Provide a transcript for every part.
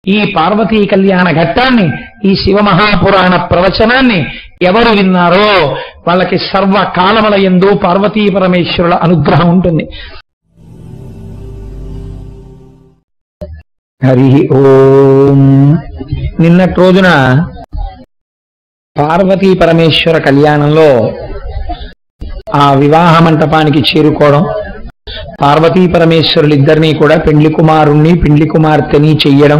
ఈ పార్వతీ కళ్యాణ ఘట్టాన్ని ఈ శివ మహాపురాణ ప్రవచనాన్ని ఎవరు విన్నారో వాళ్ళకి సర్వకాలముల ఎందు పార్వతీ పరమేశ్వరుల అనుగ్రహం ఉంటుంది హరి ఓం నిన్నటి రోజున పార్వతీ పరమేశ్వర కళ్యాణంలో ఆ వివాహ మంటపానికి చేరుకోవడం పార్వతీ పరమేశ్వరులిద్దరినీ కూడా పెండ్లి కుమారుణ్ణి పెండ్లి కుమార్తెని చెయ్యడం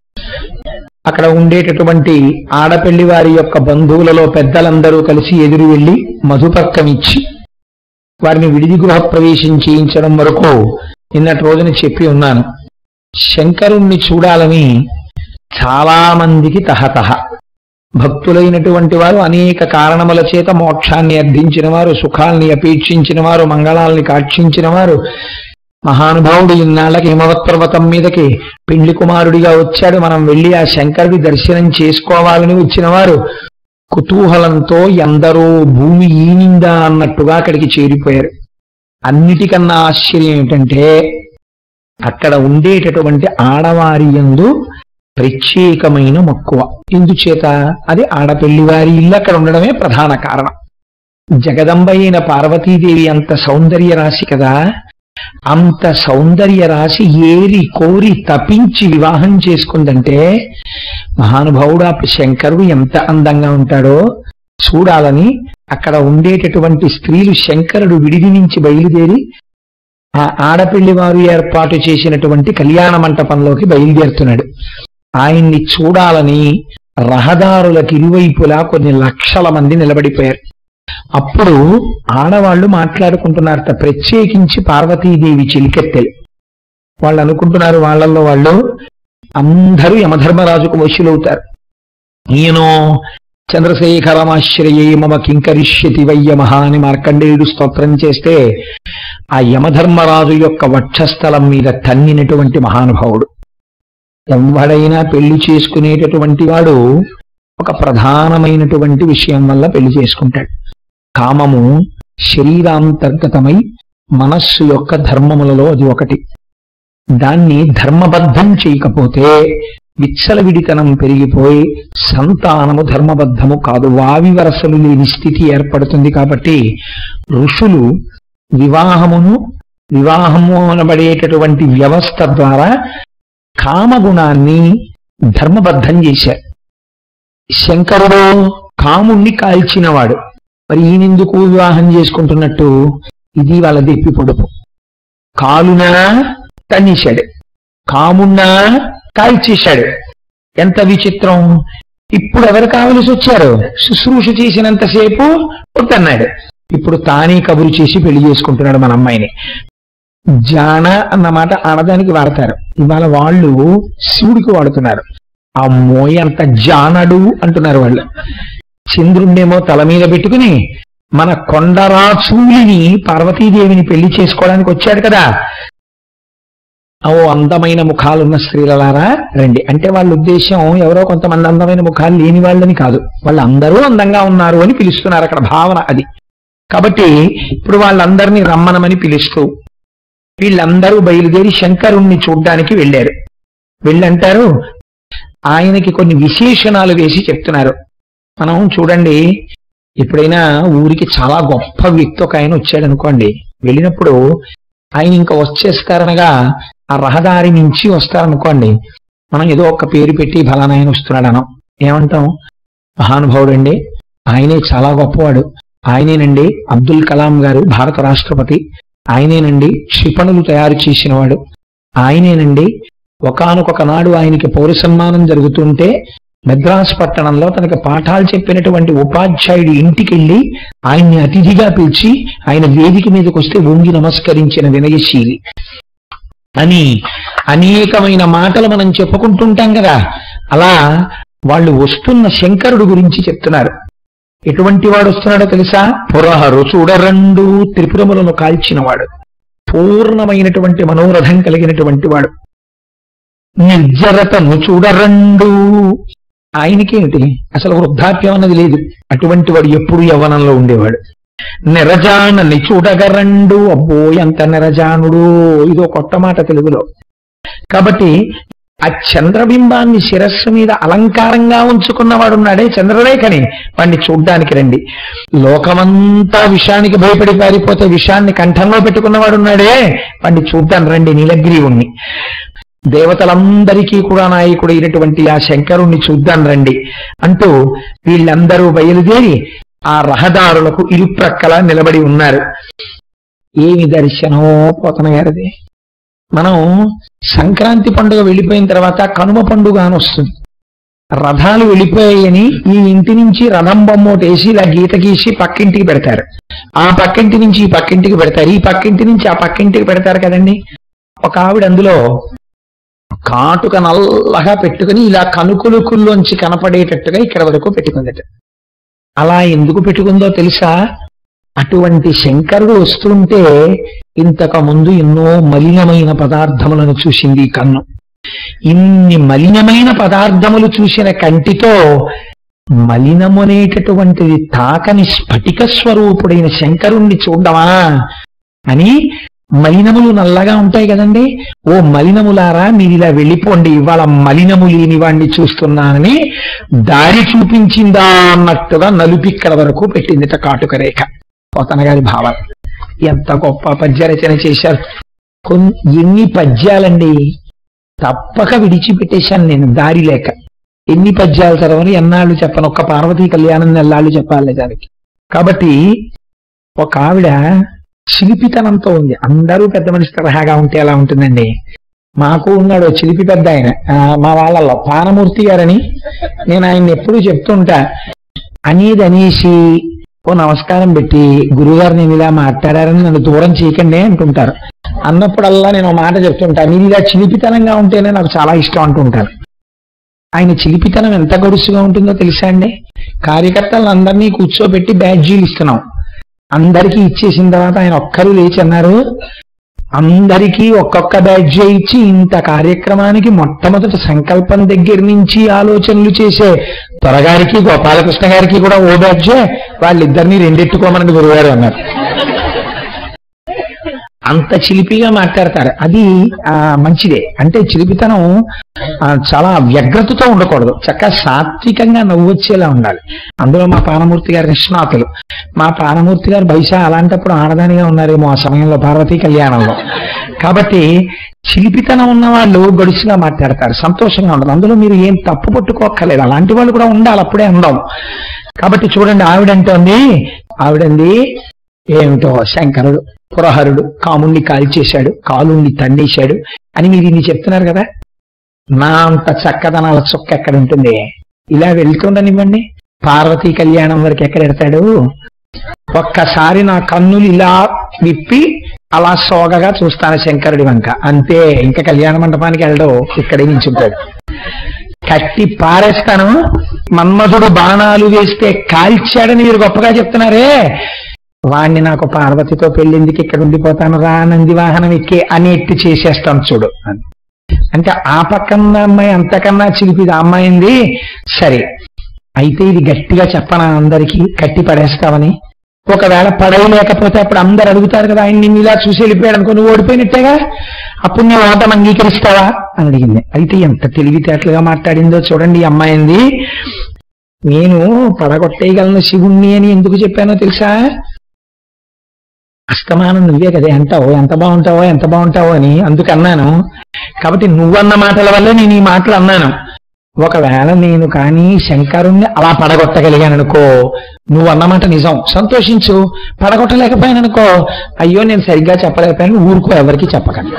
అక్కడ ఉండేటటువంటి ఆడపెళ్లి వారి యొక్క బంధువులలో పెద్దలందరూ కలిసి ఎదురు వెళ్లి మధుపక్కం ఇచ్చి వారిని విడిది గృహ ప్రవేశం చేయించడం వరకు నిన్నటి రోజున చెప్పి ఉన్నాను శంకరుణ్ణి చూడాలని చాలా మందికి తహతహ భక్తులైనటువంటి వారు అనేక కారణముల చేత మోక్షాన్ని అర్థించిన వారు సుఖాల్ని అపేక్షించిన వారు మంగళాల్ని కాక్షించిన వారు మహానుభావుడు ఇన్నాళ్ళకి హిమవత్ పర్వతం మీదకి పెండ్లి కుమారుడిగా వచ్చాడు మనం వెళ్లి ఆ శంకరుడి దర్శనం చేసుకోవాలని వచ్చిన వారు కుతూహలంతో ఎందరో భూమి ఈనిందా అన్నట్టుగా అక్కడికి చేరిపోయారు అన్నిటికన్నా ఆశ్చర్యం ఏమిటంటే అక్కడ ఉండేటటువంటి ఆడవారి యందు ప్రత్యేకమైన మక్కువ ఎందుచేత అది ఆడపెళ్లి వారి ఇల్లు అక్కడ ఉండడమే ప్రధాన కారణం జగదంబ అయిన పార్వతీదేవి అంత సౌందర్య రాశి కదా అంత సౌందర్య రాశి ఏరి కోరి తపించి వివాహం చేసుకుందంటే మహానుభావుడు ఆ శంకరుడు ఎంత అందంగా ఉంటాడో చూడాలని అక్కడ ఉండేటటువంటి స్త్రీలు శంకరుడు విడిది నుంచి బయలుదేరి ఆ ఆడపిల్లి వారు ఏర్పాటు చేసినటువంటి కళ్యాణ మంటపంలోకి బయలుదేరుతున్నాడు ఆయన్ని చూడాలని రహదారులకు ఇరువైపులా కొన్ని లక్షల మంది నిలబడిపోయారు అప్పుడు ఆడవాళ్లు మాట్లాడుకుంటున్నారట ప్రత్యేకించి పార్వతీదేవి చిలికెత్తెలు వాళ్ళు అనుకుంటున్నారు వాళ్ళల్లో వాళ్ళు అందరూ యమధర్మరాజుకు వశులవుతారు ఈయనో చంద్రశేఖరమాశ్రయే మమ కింకరిష్యతి వయ్యమహ అని మార్కండేయుడు స్తోత్రం చేస్తే ఆ యమధర్మరాజు యొక్క వక్షస్థలం మీద తన్నినటువంటి మహానుభావుడు ఎవడైనా పెళ్లి చేసుకునేటటువంటి వాడు ఒక ప్రధానమైనటువంటి విషయం వల్ల పెళ్లి చేసుకుంటాడు కామము శరీరాంతర్గతమై మనస్సు యొక్క ధర్మములలో అది ఒకటి దాన్ని ధర్మబద్ధం చేయకపోతే విచ్చలవిడితనం పెరిగిపోయి సంతానము ధర్మబద్ధము కాదు వావి వరసలు లేని స్థితి ఏర్పడుతుంది కాబట్టి ఋషులు వివాహమును వివాహము అనబడేటటువంటి వ్యవస్థ ద్వారా కామగుణాన్ని ధర్మబద్ధం చేశారు శంకరుడు కాముణ్ణి కాల్చినవాడు మరి ఈయనెందుకు వివాహం చేసుకుంటున్నట్టు ఇది వాళ్ళ దెప్పి పొడుపు కాలునా తన్నేశాడు కామున్నా కాల్చేశాడు ఎంత విచిత్రం ఇప్పుడు ఎవరు కావలసి వచ్చారు శుశ్రూష చేసినంతసేపు వద్దన్నాడు ఇప్పుడు తానే కబురు చేసి పెళ్లి చేసుకుంటున్నాడు మన అమ్మాయిని జాన అన్నమాట ఆడదానికి వాడతారు ఇవాళ వాళ్ళు శివుడికి వాడుతున్నారు అమ్మో ఎంత జానడు అంటున్నారు వాళ్ళు చంద్రుణ్ణేమో తల మీద పెట్టుకుని మన కొండరాచూలిని పార్వతీదేవిని పెళ్లి చేసుకోవడానికి వచ్చాడు కదా ఓ అందమైన ముఖాలున్న స్త్రీలలారా రండి అంటే వాళ్ళ ఉద్దేశం ఎవరో కొంతమంది అందమైన ముఖాలు లేని వాళ్ళని కాదు వాళ్ళు అందరూ అందంగా ఉన్నారు అని పిలుస్తున్నారు అక్కడ భావన అది కాబట్టి ఇప్పుడు వాళ్ళందరినీ రమ్మనమని పిలుస్తూ వీళ్ళందరూ బయలుదేరి శంకరుణ్ణి చూడ్డానికి వెళ్ళారు వెళ్ళంటారు ఆయనకి కొన్ని విశేషణాలు వేసి చెప్తున్నారు మనం చూడండి ఎప్పుడైనా ఊరికి చాలా గొప్ప వ్యక్తి ఒక ఆయన వచ్చాడు అనుకోండి వెళ్ళినప్పుడు ఆయన ఇంకా వచ్చేస్తారనగా ఆ రహదారి నుంచి వస్తారనుకోండి మనం ఏదో ఒక పేరు పెట్టి ఫలానా ఆయన వస్తున్నాడు అనం ఏమంటాం మహానుభావుడు అండి ఆయనే చాలా గొప్పవాడు ఆయనేనండి అబ్దుల్ కలాం గారు భారత రాష్ట్రపతి ఆయనేనండి క్షిపణులు తయారు చేసినవాడు ఆయనేనండి ఒకనొక నాడు ఆయనకి పౌర సన్మానం జరుగుతుంటే మద్రాస్ పట్టణంలో తనకి పాఠాలు చెప్పినటువంటి ఉపాధ్యాయుడి ఇంటికి వెళ్ళి ఆయన్ని అతిథిగా పిలిచి ఆయన వేదిక మీదకి వస్తే వంగి నమస్కరించిన వినయశీలి అని అనేకమైన మాటలు మనం చెప్పుకుంటుంటాం కదా అలా వాళ్ళు వస్తున్న శంకరుడు గురించి చెప్తున్నారు ఎటువంటి వాడు వస్తున్నాడో తెలుసా పురహరు చూడరండు త్రిపురములను కాల్చినవాడు పూర్ణమైనటువంటి మనోరథం కలిగినటువంటి వాడు నిర్జరతను చూడరండు ఆయనకేమిటి అసలు వృద్ధాప్యం అన్నది లేదు అటువంటి వాడు ఎప్పుడు యవ్వనంలో ఉండేవాడు నిరజానని చూడగరండు అబ్బో ఎంత నిరజానుడు ఇదో కొత్త మాట తెలుగులో కాబట్టి ఆ చంద్రబింబాన్ని శిరస్సు మీద అలంకారంగా ఉంచుకున్నవాడున్నాడే చంద్రరేఖని వాడిని చూడ్డానికి రండి లోకమంతా విషానికి భయపడి పారిపోతే విషాన్ని కంఠంలో పెట్టుకున్నవాడున్నాడే వాడిని చూడ్డానికి రండి నీలగ్రీవుణ్ణి దేవతలందరికీ కూడా నాయకుడు అయినటువంటి ఆ శంకరుణ్ణి చూద్దాం రండి అంటూ వీళ్ళందరూ బయలుదేరి ఆ రహదారులకు ఇరుప్రక్కల నిలబడి ఉన్నారు ఏమి దర్శనమో పోతన గారిది మనం సంక్రాంతి పండుగ వెళ్ళిపోయిన తర్వాత కనుమ పండుగ అని వస్తుంది రథాలు వెళ్ళిపోయాయని ఈ ఇంటి నుంచి రథం బొమ్మ ఒకటి వేసి ఇలా గీత గీసి పక్కింటికి పెడతారు ఆ పక్కింటి నుంచి ఈ పక్కింటికి పెడతారు ఈ పక్కింటి నుంచి ఆ పక్కింటికి పెడతారు కదండి ఒక ఆవిడ అందులో కాటుక నల్లగా పెట్టుకుని ఇలా కనుకులుకుల్లోంచి కనపడేటట్టుగా ఇక్కడ వరకు పెట్టుకుందట అలా ఎందుకు పెట్టుకుందో తెలుసా అటువంటి శంకరుడు వస్తుంటే ఇంతకు ముందు ఎన్నో మలినమైన పదార్థములను చూసింది ఈ కన్ను ఇన్ని మలినమైన పదార్థములు చూసిన కంటితో మలినమునేటటువంటిది తాకని స్ఫటిక స్వరూపుడైన శంకరుణ్ణి చూడమా అని మలినములు నల్లగా ఉంటాయి కదండి ఓ మలినములారా మీరు ఇలా వెళ్ళిపోండి ఇవాళ మలినము లేని వాణ్ణి చూస్తున్నానని దారి చూపించిందా అన్నట్టుగా నలుపిక్కడ వరకు పెట్టిందిట కాటుక రేఖ పోతన గారి భావం ఎంత గొప్ప పద్య రచన చేశారు కొన్ ఎన్ని పద్యాలండి తప్పక విడిచిపెట్టేశాను నేను దారి లేక ఎన్ని పద్యాలు చదవని ఎన్నాళ్ళు చెప్పను ఒక్క పార్వతీ కళ్యాణం నెల్లాళ్ళు చెప్పాలి దానికి కాబట్టి ఒక ఆవిడ చిలిపితనంతో ఉంది అందరూ పెద్ద మనిషి తరహాగా ఉంటే ఎలా ఉంటుందండి మాకు ఉన్నాడు ఓ చిలిపి పెద్ద ఆయన ఆ, మా వాళ్ళల్లో పానమూర్తి గారని నేను ఆయన్ని ఎప్పుడూ చెప్తుంటా అనేది అనేసి ఓ నమస్కారం పెట్టి గురుగారు నేను ఇలా మాట్లాడారని నన్ను దూరం చేయకండి అంటుంటారు అన్నప్పుడల్లా నేను ఒక మాట చెప్తుంటా మీరు ఇలా చిలిపితనంగా ఉంటేనే నాకు చాలా ఇష్టం అంటుంటారు ఆయన చిలిపితనం ఎంత గడుసుగా ఉంటుందో తెలుసా అండి కార్యకర్తలను అందరినీ కూర్చోబెట్టి బ్యాడ్జీలు ఇస్తున్నాం అందరికీ ఇచ్చేసిన తర్వాత ఆయన ఒక్కరు లేచి అన్నారు అందరికీ ఒక్కొక్క బ్యాడ్జ్ ఇచ్చి ఇంత కార్యక్రమానికి మొట్టమొదటి సంకల్పం దగ్గర నుంచి ఆలోచనలు చేసే త్వరగారికి గోపాలకృష్ణ గారికి కూడా ఓ బ్యాడ్జే వాళ్ళిద్దరిని రెండెట్టుకోమని గురుగారు అన్నారు అంత చిలిపిగా మాట్లాడతారు అది ఆ, మంచిదే అంటే చిలిపితనం ఆ, చాలా వ్యగ్రతతో ఉండకూడదు చక్కగా సాత్వికంగా నవ్వొచ్చేలా ఉండాలి అందులో మా ప్రాణమూర్తి గారి నిష్ణాతులు మా ప్రాణమూర్తి గారు బహుశా అలాంటప్పుడు ఆడదానిగా ఉన్నారేమో ఆ సమయంలో పార్వతీ కళ్యాణంలో కాబట్టి చిలిపితనం ఉన్న వాళ్ళు గడుసుగా మాట్లాడతారు సంతోషంగా ఉండదు అందులో మీరు ఏం తప్పు పట్టుకోక్కర్లేదు అలాంటి వాళ్ళు కూడా ఉండాలి అప్పుడే అందం కాబట్టి చూడండి ఆవిడంటోంది ఆవిడంది ఏమిటో శంకరుడు పురహరుడు కాముణ్ణి కాల్చేశాడు కాలుణ్ణి తండేశాడు అని మీరు ఇన్ని చెప్తున్నారు కదా నా అంత చక్కదనాల చుక్క ఎక్కడ ఉంటుంది ఇలా వెళ్తుండనివ్వండి పార్వతీ కళ్యాణం వరకు ఎక్కడ ఎడతాడు ఒక్కసారి నా కన్నులు ఇలా విప్పి అలా సోగగా చూస్తాను శంకరుడి వంక అంతే ఇంకా కళ్యాణ మండపానికి వెళ్ళడు ఇక్కడే నించుంటాడు కట్టి పారేస్తాను మన్మధుడు బాణాలు వేస్తే కాల్చాడని మీరు గొప్పగా చెప్తున్నారే వాణ్ణి నాకు పార్వతితో పెళ్ళిందికి ఇక్కడ ఉండిపోతాను రా నంది వాహనం ఎక్కి అనేట్టు చేసేస్తాను చూడు అని. అంటే ఆ పక్కన అమ్మాయి అంతకన్నా చిలిపిది ఆ అమ్మాయింది సరే అయితే ఇది గట్టిగా చెప్పనా అందరికీ కట్టి పడేస్తామని ఒకవేళ పడవలేకపోతే అప్పుడు అందరు అడుగుతారు కదా ఆయన నిన్ను ఇలా చూసి వెళ్ళిపోయాడు అనుకో నువ్వు ఓడిపోయినట్టేగా అప్పుడు నేను ఓటం అంగీకరిస్తావా అని అడిగింది అయితే ఎంత తెలివితేటలుగా మాట్లాడిందో చూడండి ఈ అమ్మాయింది నేను పడగొట్టేయగలను శివుణ్ణి అని ఎందుకు చెప్పానో తెలుసా అస్తమానం నువ్వే కదే అంటావు ఎంత బాగుంటావో ఎంత బాగుంటావో అని అందుకు అన్నాను కాబట్టి నువ్వన్న మాటల వల్ల నేను ఈ మాటలు అన్నాను ఒకవేళ నేను కానీ శంకరుణ్ణి అలా పడగొట్టగలిగాను అనుకో నువ్వు అన్నమాట నిజం సంతోషించు పడగొట్టలేకపోయాను అనుకో అయ్యో నేను సరిగ్గా చెప్పలేకపోయాను ఊరుకో ఎవరికి చెప్పకండి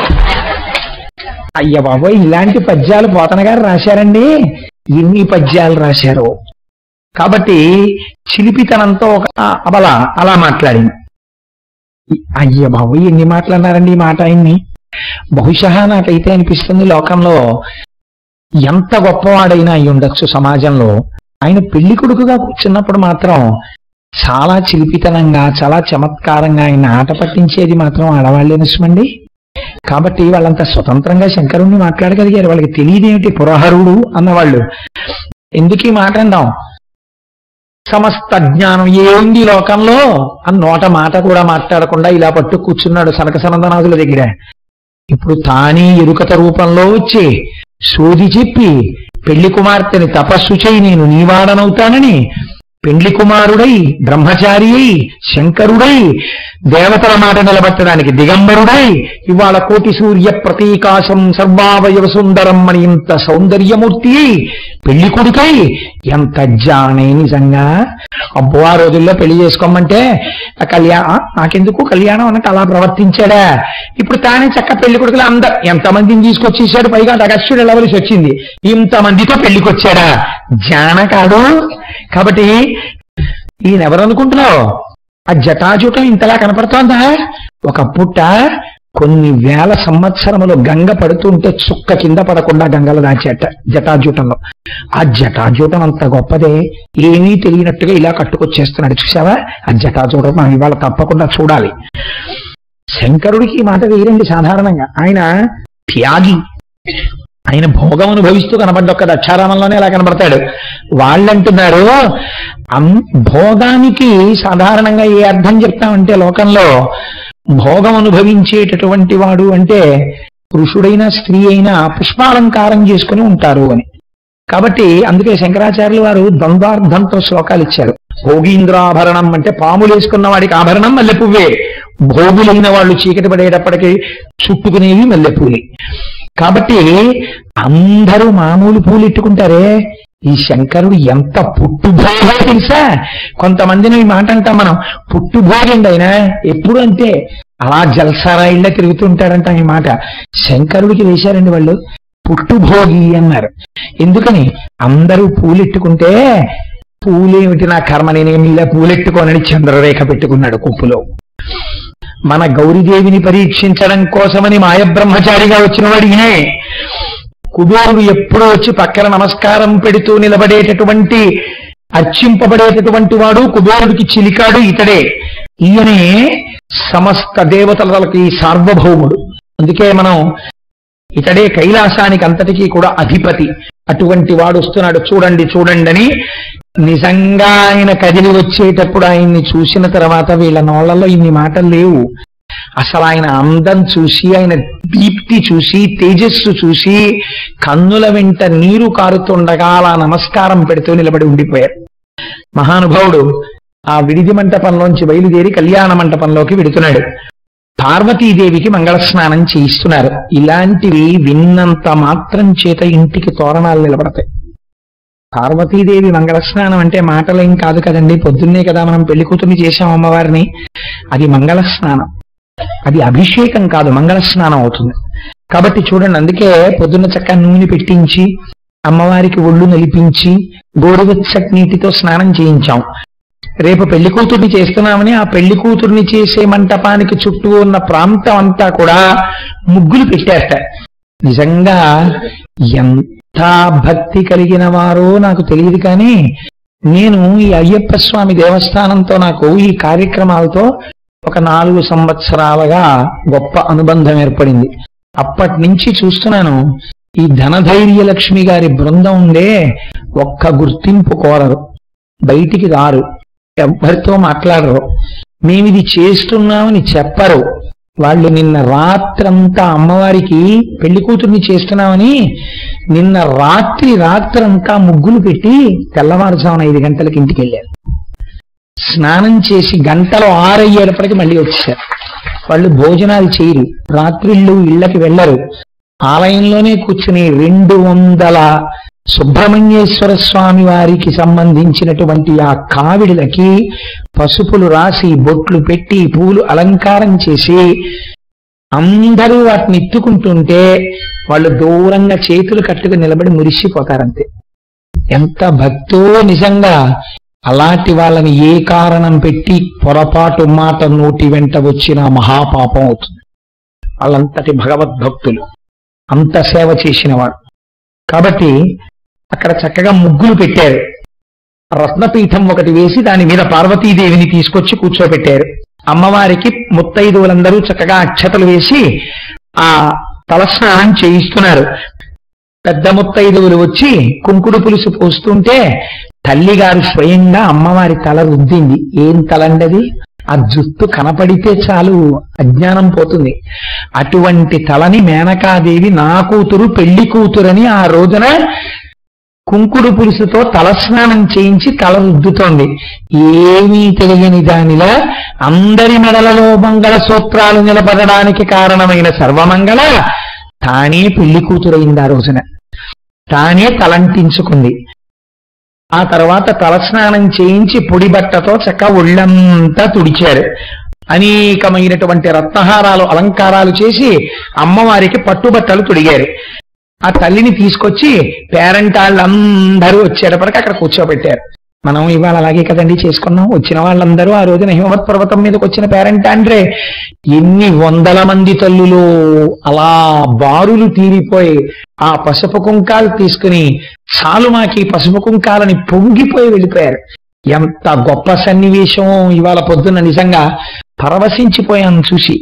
అయ్య బాబోయ్ ఇలాంటి పద్యాలు పోతన గారు రాశారండి ఎన్ని పద్యాలు రాశారు కాబట్టి చిలిపితనంతో ఒక అబల అలా మాట్లాడింది అయ్య బాబోయ్ ఎన్ని మాట్లాడినారండి ఈ మాట ఆయన్ని బహుశా నాకైతే అనిపిస్తుంది లోకంలో ఎంత గొప్పవాడైనా అయి ఉండొచ్చు సమాజంలో ఆయన పెళ్లి కొడుకుగా కూర్చున్నప్పుడు మాత్రం చాలా చిలిపితనంగా చాలా చమత్కారంగా ఆయన ఆట పట్టించేది మాత్రం ఆడవాళ్ళే నిజమండి కాబట్టి వాళ్ళంత స్వతంత్రంగా శంకరుణ్ణి మాట్లాడగలిగారు వాళ్ళకి తెలియదేమిటి పురహరుడు అన్నవాళ్ళు ఎందుకు ఈ మాట అందాం సమస్త జ్ఞానం ఏముంది ఈ లోకంలో అని నోట మాట కూడా మాట్లాడకుండా ఇలా పట్టు కూర్చున్నాడు సనక సనందనాథుల దగ్గర ఇప్పుడు తానే ఎరుకత రూపంలో వచ్చి సోది చెప్పి పెళ్లి కుమార్తెని తపస్సు చేయి నేను నీవాడనవుతానని పెండ్లి కుమారుడై బ్రహ్మచారి అయి శంకరుడై దేవతల మాట నిలబెట్టడానికి దిగంబరుడై ఇవాళ కోటి సూర్య ప్రతీకాశం సర్వావయవ సుందరం అని ఇంత సౌందర్యమూర్తి అయి పెళ్లి కొడుకై ఎంత జానే నిజంగా అబ్బో ఆ రోజుల్లో పెళ్లి చేసుకోమంటే ఆ కళ్యాణ నాకెందుకు కళ్యాణం అన్నట్టు అలా ప్రవర్తించాడా ఇప్పుడు తానే చక్క పెళ్లి కొడుకులు అందరు ఎంతమందిని తీసుకొచ్చేసాడు పైగా అగస్త్యుడు వెళ్ళవలసి వచ్చింది ఇంతమందితో పెళ్లికి వచ్చాడా జాన కాదు కాబట్టి ఈయన ఎవరు అనుకుంటున్నావు ఆ జటాజూటం ఇంతలా కనపడుతోందా ఒక పుట్ట కొన్ని వేల సంవత్సరములు గంగ పడుతుంటే చుక్క కింద పడకుండా గంగలో దాచేట జటాజూటంలో ఆ జటాజూటం అంత గొప్పదే ఏమీ తెలియనట్టుగా ఇలా కట్టుకొచ్చేస్తున్నాడు చూసావా ఆ జటాజూటం మనం ఇవాళ తప్పకుండా చూడాలి శంకరుడికి ఈ మాట వేరండి సాధారణంగా ఆయన త్యాగి ఆయన భోగం అనుభవిస్తూ కనబడ్డ ఒక్క దక్షారామంలోనే అలా కనబడతాడు వాళ్ళంటున్నారు అం- భోగానికి సాధారణంగా ఏ అర్థం చెప్తామంటే లోకంలో భోగం అనుభవించేటటువంటి వాడు అంటే పురుషుడైనా స్త్రీ అయినా పుష్పాలంకారం చేసుకుని ఉంటారు అని కాబట్టి అందుకే శంకరాచార్యులు వారు ద్వంద్వార్థంతో శ్లోకాలు ఇచ్చారు భోగీంద్రాభరణం అంటే పాములు వేసుకున్న వాడికి ఆభరణం మల్లె పువ్వే భోగులైన వాళ్ళు చీకటి పడేటప్పటికి చుట్టుకునేవి మల్లె పూలే కాబట్టి అందరూ మామూలు పూలు ఇట్టుకుంటారే ఈ శంకరుడు ఎంత పుట్టుభోగో తెలుసా కొంతమందిని ఈ మాట అంటాం మనం పుట్టుభోగండి ఆయన ఎప్పుడు అంతే అలా జల్సారాయిళ్ళ తిరుగుతుంటారంట ఈ మాట శంకరుడికి వేశారండి వాళ్ళు పుట్టుభోగి అన్నారు ఎందుకని అందరూ పూలెట్టుకుంటే పూలేమిటి నా కర్మ నేనేమి ఇలా పూలెట్టుకోనని చంద్రరేఖ పెట్టుకున్నాడు కుప్పులో మన గౌరీదేవిని పరీక్షించడం కోసమని మాయ బ్రహ్మచారిగా వచ్చిన వాడు ఈయనే కుబేరుడు ఎప్పుడూ వచ్చి పక్కన నమస్కారం పెడుతూ నిలబడేటటువంటి అర్చింపబడేటటువంటి వాడు కుబేరుడికి చిలికాడు ఇతడే ఈయనే సమస్త దేవతలకి సార్వభౌముడు అందుకే మనం ఇతడే కైలాసానికి అంతటికీ కూడా అధిపతి అటువంటి వాడు వస్తున్నాడు చూడండి చూడండి అని నిజంగా ఆయన కదిలి వచ్చేటప్పుడు ఆయన్ని చూసిన తర్వాత వీళ్ళ నోళ్లలో ఇన్ని మాటలు లేవు అసలు ఆయన అందం చూసి ఆయన దీప్తి చూసి తేజస్సు చూసి కన్నుల వెంట నీరు కారుతుండగా అలా నమస్కారం పెడుతూ నిలబడి ఉండిపోయారు మహానుభావుడు ఆ విడిది మంటపంలోంచి బయలుదేరి కళ్యాణ మంటపంలోకి వెడుతున్నాడు పార్వతీదేవికి మంగళ స్నానం చేయిస్తున్నారు ఇలాంటివి విన్నంత మాత్రం చేత ఇంటికి తోరణాలు నిలబడతాయి పార్వతీదేవి మంగళ స్నానం అంటే మాటలేం కాదు కదండి పొద్దున్నే కదా మనం పెళ్లి కూతుర్ని చేశాం అమ్మవారిని అది మంగళ స్నానం అది అభిషేకం కాదు మంగళ స్నానం అవుతుంది కాబట్టి చూడండి అందుకే పొద్దున్న చక్క నూనె పెట్టించి అమ్మవారికి ఒళ్ళు నలిపించి గోరువెచ్చటి నీటితో స్నానం చేయించాం రేపు పెళ్లి కూతుర్ని చేస్తున్నామని ఆ పెళ్లి కూతుర్ని చేసే మంటపానికి చుట్టూ ఉన్న ప్రాంతం అంతా కూడా ముగ్గులు పెట్టేట నిజంగా ఎంత భక్తి కలిగిన వారో నాకు తెలియదు కానీ నేను ఈ అయ్యప్ప స్వామి దేవస్థానంతో నాకు ఈ కార్యక్రమాలతో ఒక నాలుగు సంవత్సరాలుగా గొప్ప అనుబంధం ఏర్పడింది అప్పటి నుంచి చూస్తున్నాను ఈ ధనధైర్య లక్ష్మి గారి బృందం ఉండే ఒక్క గుర్తింపు కోరరు బయటికి రారు ఎవ్వరితో మాట్లాడరు మేమిది చేస్తున్నామని చెప్పరు వాళ్ళు నిన్న రాత్రంతా అమ్మవారికి పెళ్లి కూతుర్ని చేస్తున్నామని నిన్న రాత్రి రాత్రంతా ముగ్గులు పెట్టి తెల్లవారుజామున ఐదు గంటలకి ఇంటికి వెళ్ళారు స్నానం చేసి గంటలు ఆరయ్యేటప్పటికి మళ్ళీ వచ్చారు వాళ్ళు భోజనాలు చేయరు రాత్రిళ్ళు ఇళ్ళకి వెళ్ళరు ఆలయంలోనే కూర్చుని రెండు వందల సుబ్రహ్మణ్యేశ్వర స్వామి వారికి సంబంధించినటువంటి ఆ కావిడిలకి పసుపులు రాసి బొట్లు పెట్టి పూలు అలంకారం చేసి అందరూ వాటిని ఎత్తుకుంటుంటే వాళ్ళు దూరంగా చేతులు కట్టుకుని నిలబడి మురిసిపోతారంతే ఎంత భక్తో నిజంగా అలాంటి వాళ్ళని ఏ కారణం పెట్టి పొరపాటు మాట నోటి వెంట వచ్చిన మహాపాపం అవుతుంది వాళ్ళంతటి భగవద్భక్తులు అంత సేవ చేసిన వాడు కాబట్టి అక్కడ చక్కగా ముగ్గులు పెట్టారు రత్నపీఠం ఒకటి వేసి దాని మీద పార్వతీదేవిని తీసుకొచ్చి కూర్చోబెట్టారు అమ్మవారికి ముత్తైదువులందరూ చక్కగా అక్షతలు వేసి ఆ తలస్నానం చేయిస్తున్నారు పెద్ద ముత్తైదువులు వచ్చి కుంకుడు పులుసు పోస్తుంటే తల్లిగారు స్వయంగా అమ్మవారి తల రుద్దింది ఏం తలండది ఆ జుట్టు కనపడితే చాలు అజ్ఞానం పోతుంది అటువంటి తలని మేనకాదేవి నా కూతురు పెళ్లి కూతురని ఆ రోజున కుంకుడు పులుసుతో తలస్నానం చేయించి తల రుద్దుతోంది ఏమీ తెలియని దానిలా అందరి మెడలలో మంగళ సూత్రాలు నిలబడడానికి కారణమైన సర్వమంగళ తానే పెళ్లి కూతురైంది ఆ రోజున తానే తలంటించుకుంది ఆ తర్వాత తలస్నానం చేయించి పొడి బట్టతో చక్క ఒళ్ళంతా తుడిచారు అనేకమైనటువంటి రత్నహారాలు అలంకారాలు చేసి అమ్మవారికి పట్టుబట్టలు తొడిగారు ఆ తల్లిని తీసుకొచ్చి పేరెంట్ వాళ్ళందరూ వచ్చేటప్పటికి అక్కడ కూర్చోబెట్టారు మనం ఇవాళ అలాగే కదండి చేసుకున్నాం వచ్చిన వాళ్ళందరూ ఆ రోజున హిమవత్ పర్వతం మీదకి వచ్చిన పేరెంట్ అంటే ఎన్ని వందల మంది తల్లులు అలా బారులు తీరిపోయి ఆ పసుపు కుంకాలు తీసుకుని చాలు మాకి పసుపు కుంకాలని పొంగిపోయి వెళ్ళిపోయారు ఎంత గొప్ప సన్నివేశం ఇవాళ పొద్దున్న నిజంగా పరవశించిపోయాను చూసి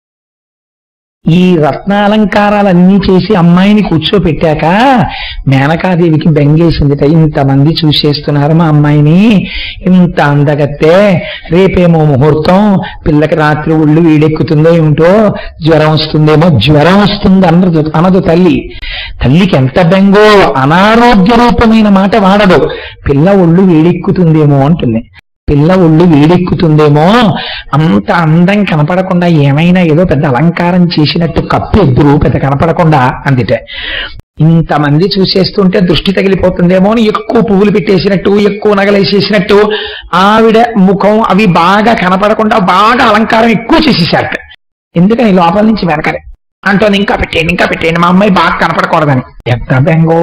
ఈ రత్నాలంకారాలన్నీ చేసి అమ్మాయిని కూర్చోపెట్టాక మేనకాదేవికి బెంగేసిందిట ఇంతమంది చూసేస్తున్నారు మా అమ్మాయిని ఇంత అందగత్తే రేపేమో ముహూర్తం పిల్లకి రాత్రి ఒళ్ళు వీడెక్కుతుందో ఏమిటో జ్వరం వస్తుందేమో జ్వరం వస్తుంది అన్నదు అనదు తల్లి తల్లికి ఎంత బెంగో అనారోగ్య రూపమైన మాట వాడదు పిల్ల ఒళ్ళు వేడెక్కుతుందేమో అంటుంది పిల్ల ఒళ్ళు వేడెక్కుతుందేమో అంత అందం కనపడకుండా ఏమైనా ఏదో పెద్ద అలంకారం చేసినట్టు కప్పు ఎదురు పెద్ద కనపడకుండా అందిటే ఇంతమంది చూసేస్తుంటే దృష్టి తగిలిపోతుందేమో అని ఎక్కువ పువ్వులు పెట్టేసినట్టు ఎక్కువ నగలేసేసినట్టు ఆవిడ ముఖం అవి బాగా కనపడకుండా బాగా అలంకారం ఎక్కువ చేసేసారట ఎందుకని లోపల నుంచి వెనకలే అంటోని ఇంకా పెట్టేయండి ఇంకా పెట్టేయండి మా అమ్మాయి బాగా కనపడకూడదని ఎంత బెంగో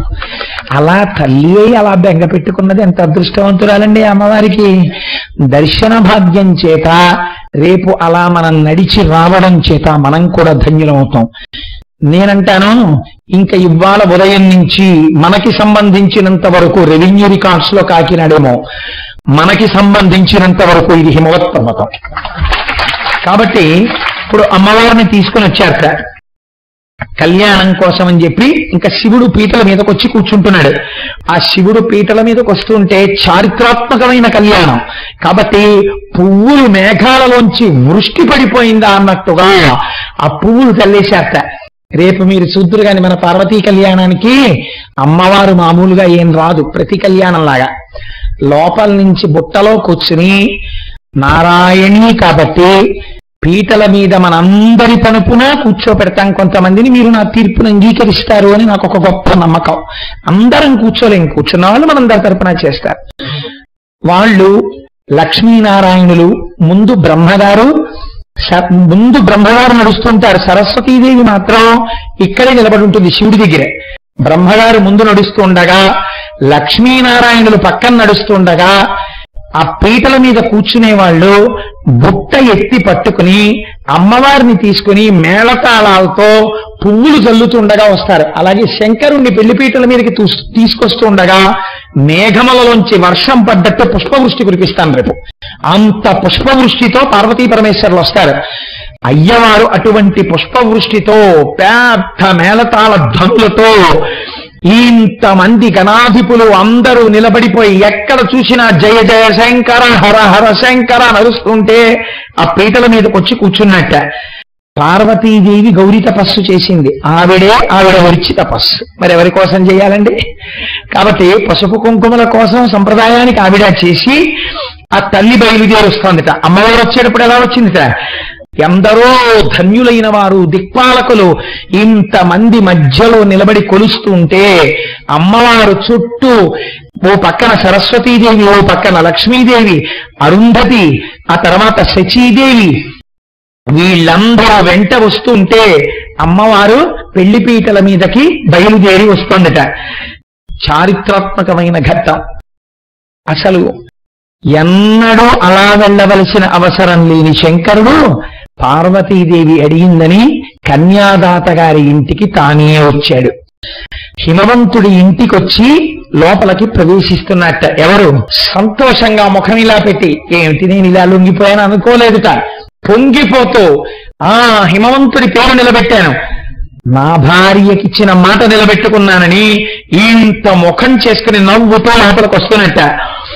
అలా తల్లి అయి అలా బెంగ పెట్టుకున్నది ఎంత అదృష్టవంతురాలండి అమ్మవారికి దర్శన భాగ్యం చేత రేపు అలా మనం నడిచి రావడం చేత మనం కూడా ధన్యులమవుతాం నేనంటాను ఇంకా ఇవాళ ఉదయం నుంచి మనకి సంబంధించినంత వరకు రెవెన్యూ రికార్డ్స్ లో కాకినాడేమో మనకి సంబంధించినంత వరకు ఇది హిమవత్ పర్వతం కాబట్టి ఇప్పుడు అమ్మవారిని తీసుకుని వచ్చారట కళ్యాణం కోసం అని చెప్పి ఇంకా శివుడు పీటల మీదకి వచ్చి కూర్చుంటున్నాడు ఆ శివుడు పీటల మీదకి వస్తుంటే చారిత్రాత్మకమైన కళ్యాణం కాబట్టి పువ్వులు మేఘాలలోంచి వృష్టి పడిపోయిందా అన్నట్టుగా ఆ పువ్వులు చల్లేశారట రేపు మీరు చూద్దరు గాని మన పార్వతీ కళ్యాణానికి అమ్మవారు మామూలుగా ఏం రాదు ప్రతి కళ్యాణం లాగా లోపల నుంచి బుట్టలో కూర్చుని నారాయణి కాబట్టి పీటల మీద మనందరి తరపున కూర్చోపెడతాం కొంతమందిని మీరు నా తీర్పును అంగీకరిస్తారు అని నాకు ఒక గొప్ప నమ్మకం అందరం కూర్చోలేం కూర్చున్న వాళ్ళు మనందరి తరపున చేస్తారు వాళ్ళు లక్ష్మీనారాయణులు ముందు బ్రహ్మగారు స- ముందు బ్రహ్మగారు నడుస్తుంటారు సరస్వతీదేవి మాత్రం ఇక్కడే నిలబడి ఉంటుంది శివుడి దగ్గరే బ్రహ్మగారు ముందు నడుస్తుండగా లక్ష్మీనారాయణులు పక్కన నడుస్తుండగా ఆ పీటల మీద కూర్చునే వాళ్ళు బుట్ట ఎత్తి పట్టుకుని అమ్మవారిని తీసుకుని మేళతాళాలతో పువ్వులు జల్లుతుండగా వస్తారు అలాగే శంకరుణ్ణి పెళ్లిపీటల మీదకి తూస్- తీసుకొస్తుండగా మేఘములలోంచి వర్షం పడ్డట్టు పుష్పవృష్టి కురిపిస్తాను రేపు అంత పుష్పవృష్టితో పార్వతీ పరమేశ్వరులు వస్తారు అయ్యవారు అటువంటి పుష్పవృష్టితో పెద్ద మేళతాళ ధ్వనులతో ఇంతమంది గణాధిపులు అందరూ నిలబడిపోయి ఎక్కడ చూసినా జయ జయ శంకర హర హర శంకర నడుస్తుంటే ఆ పీటల మీదకి వచ్చి కూర్చున్నట్ట పార్వతీదేవి గౌరీ తపస్సు చేసింది ఆవిడే ఆవిడ వరిచి తపస్సు మరి ఎవరి కోసం చేయాలండి కాబట్టి పసుపు కుంకుమల కోసం సంప్రదాయానికి ఆవిడ చేసి ఆ తల్లి బయలుదేరి వస్తుందిట అమ్మవారు వచ్చేటప్పుడు ఎలా వచ్చిందిట ఎందరో ధన్యులైన వారు దిక్పాలకులు ఇంతమంది మధ్యలో నిలబడి కొలుస్తుంటే అమ్మవారు చుట్టూ ఓ పక్కన సరస్వతీదేవి ఓ పక్కన లక్ష్మీదేవి అరుంధతి ఆ తర్వాత శచీదేవి వీళ్ళందరూ వెంట వస్తుంటే అమ్మవారు పెళ్లిపీటల మీదకి బయలుదేరి వస్తుందట చారిత్రాత్మకమైన ఘట్టం అసలు ఎన్నడూ అలా వెళ్ళవలసిన అవసరం లేని శంకరుడు పార్వతీదేవి అడిగిందని కన్యాదాత గారి ఇంటికి తానే వచ్చాడు హిమవంతుడి ఇంటికొచ్చి లోపలికి ప్రవేశిస్తున్నట్ట ఎవరు సంతోషంగా ముఖం ఇలా పెట్టి ఏమిటి నేను ఇలా లొంగిపోయాను అనుకోలేదుట పొంగిపోతూ ఆ హిమవంతుడి పేరు నిలబెట్టాను నా భార్యకిచ్చిన మాట నిలబెట్టుకున్నానని ఇంత ముఖం చేసుకుని నవ్వుతో లోపలికి వస్తున్నట్ట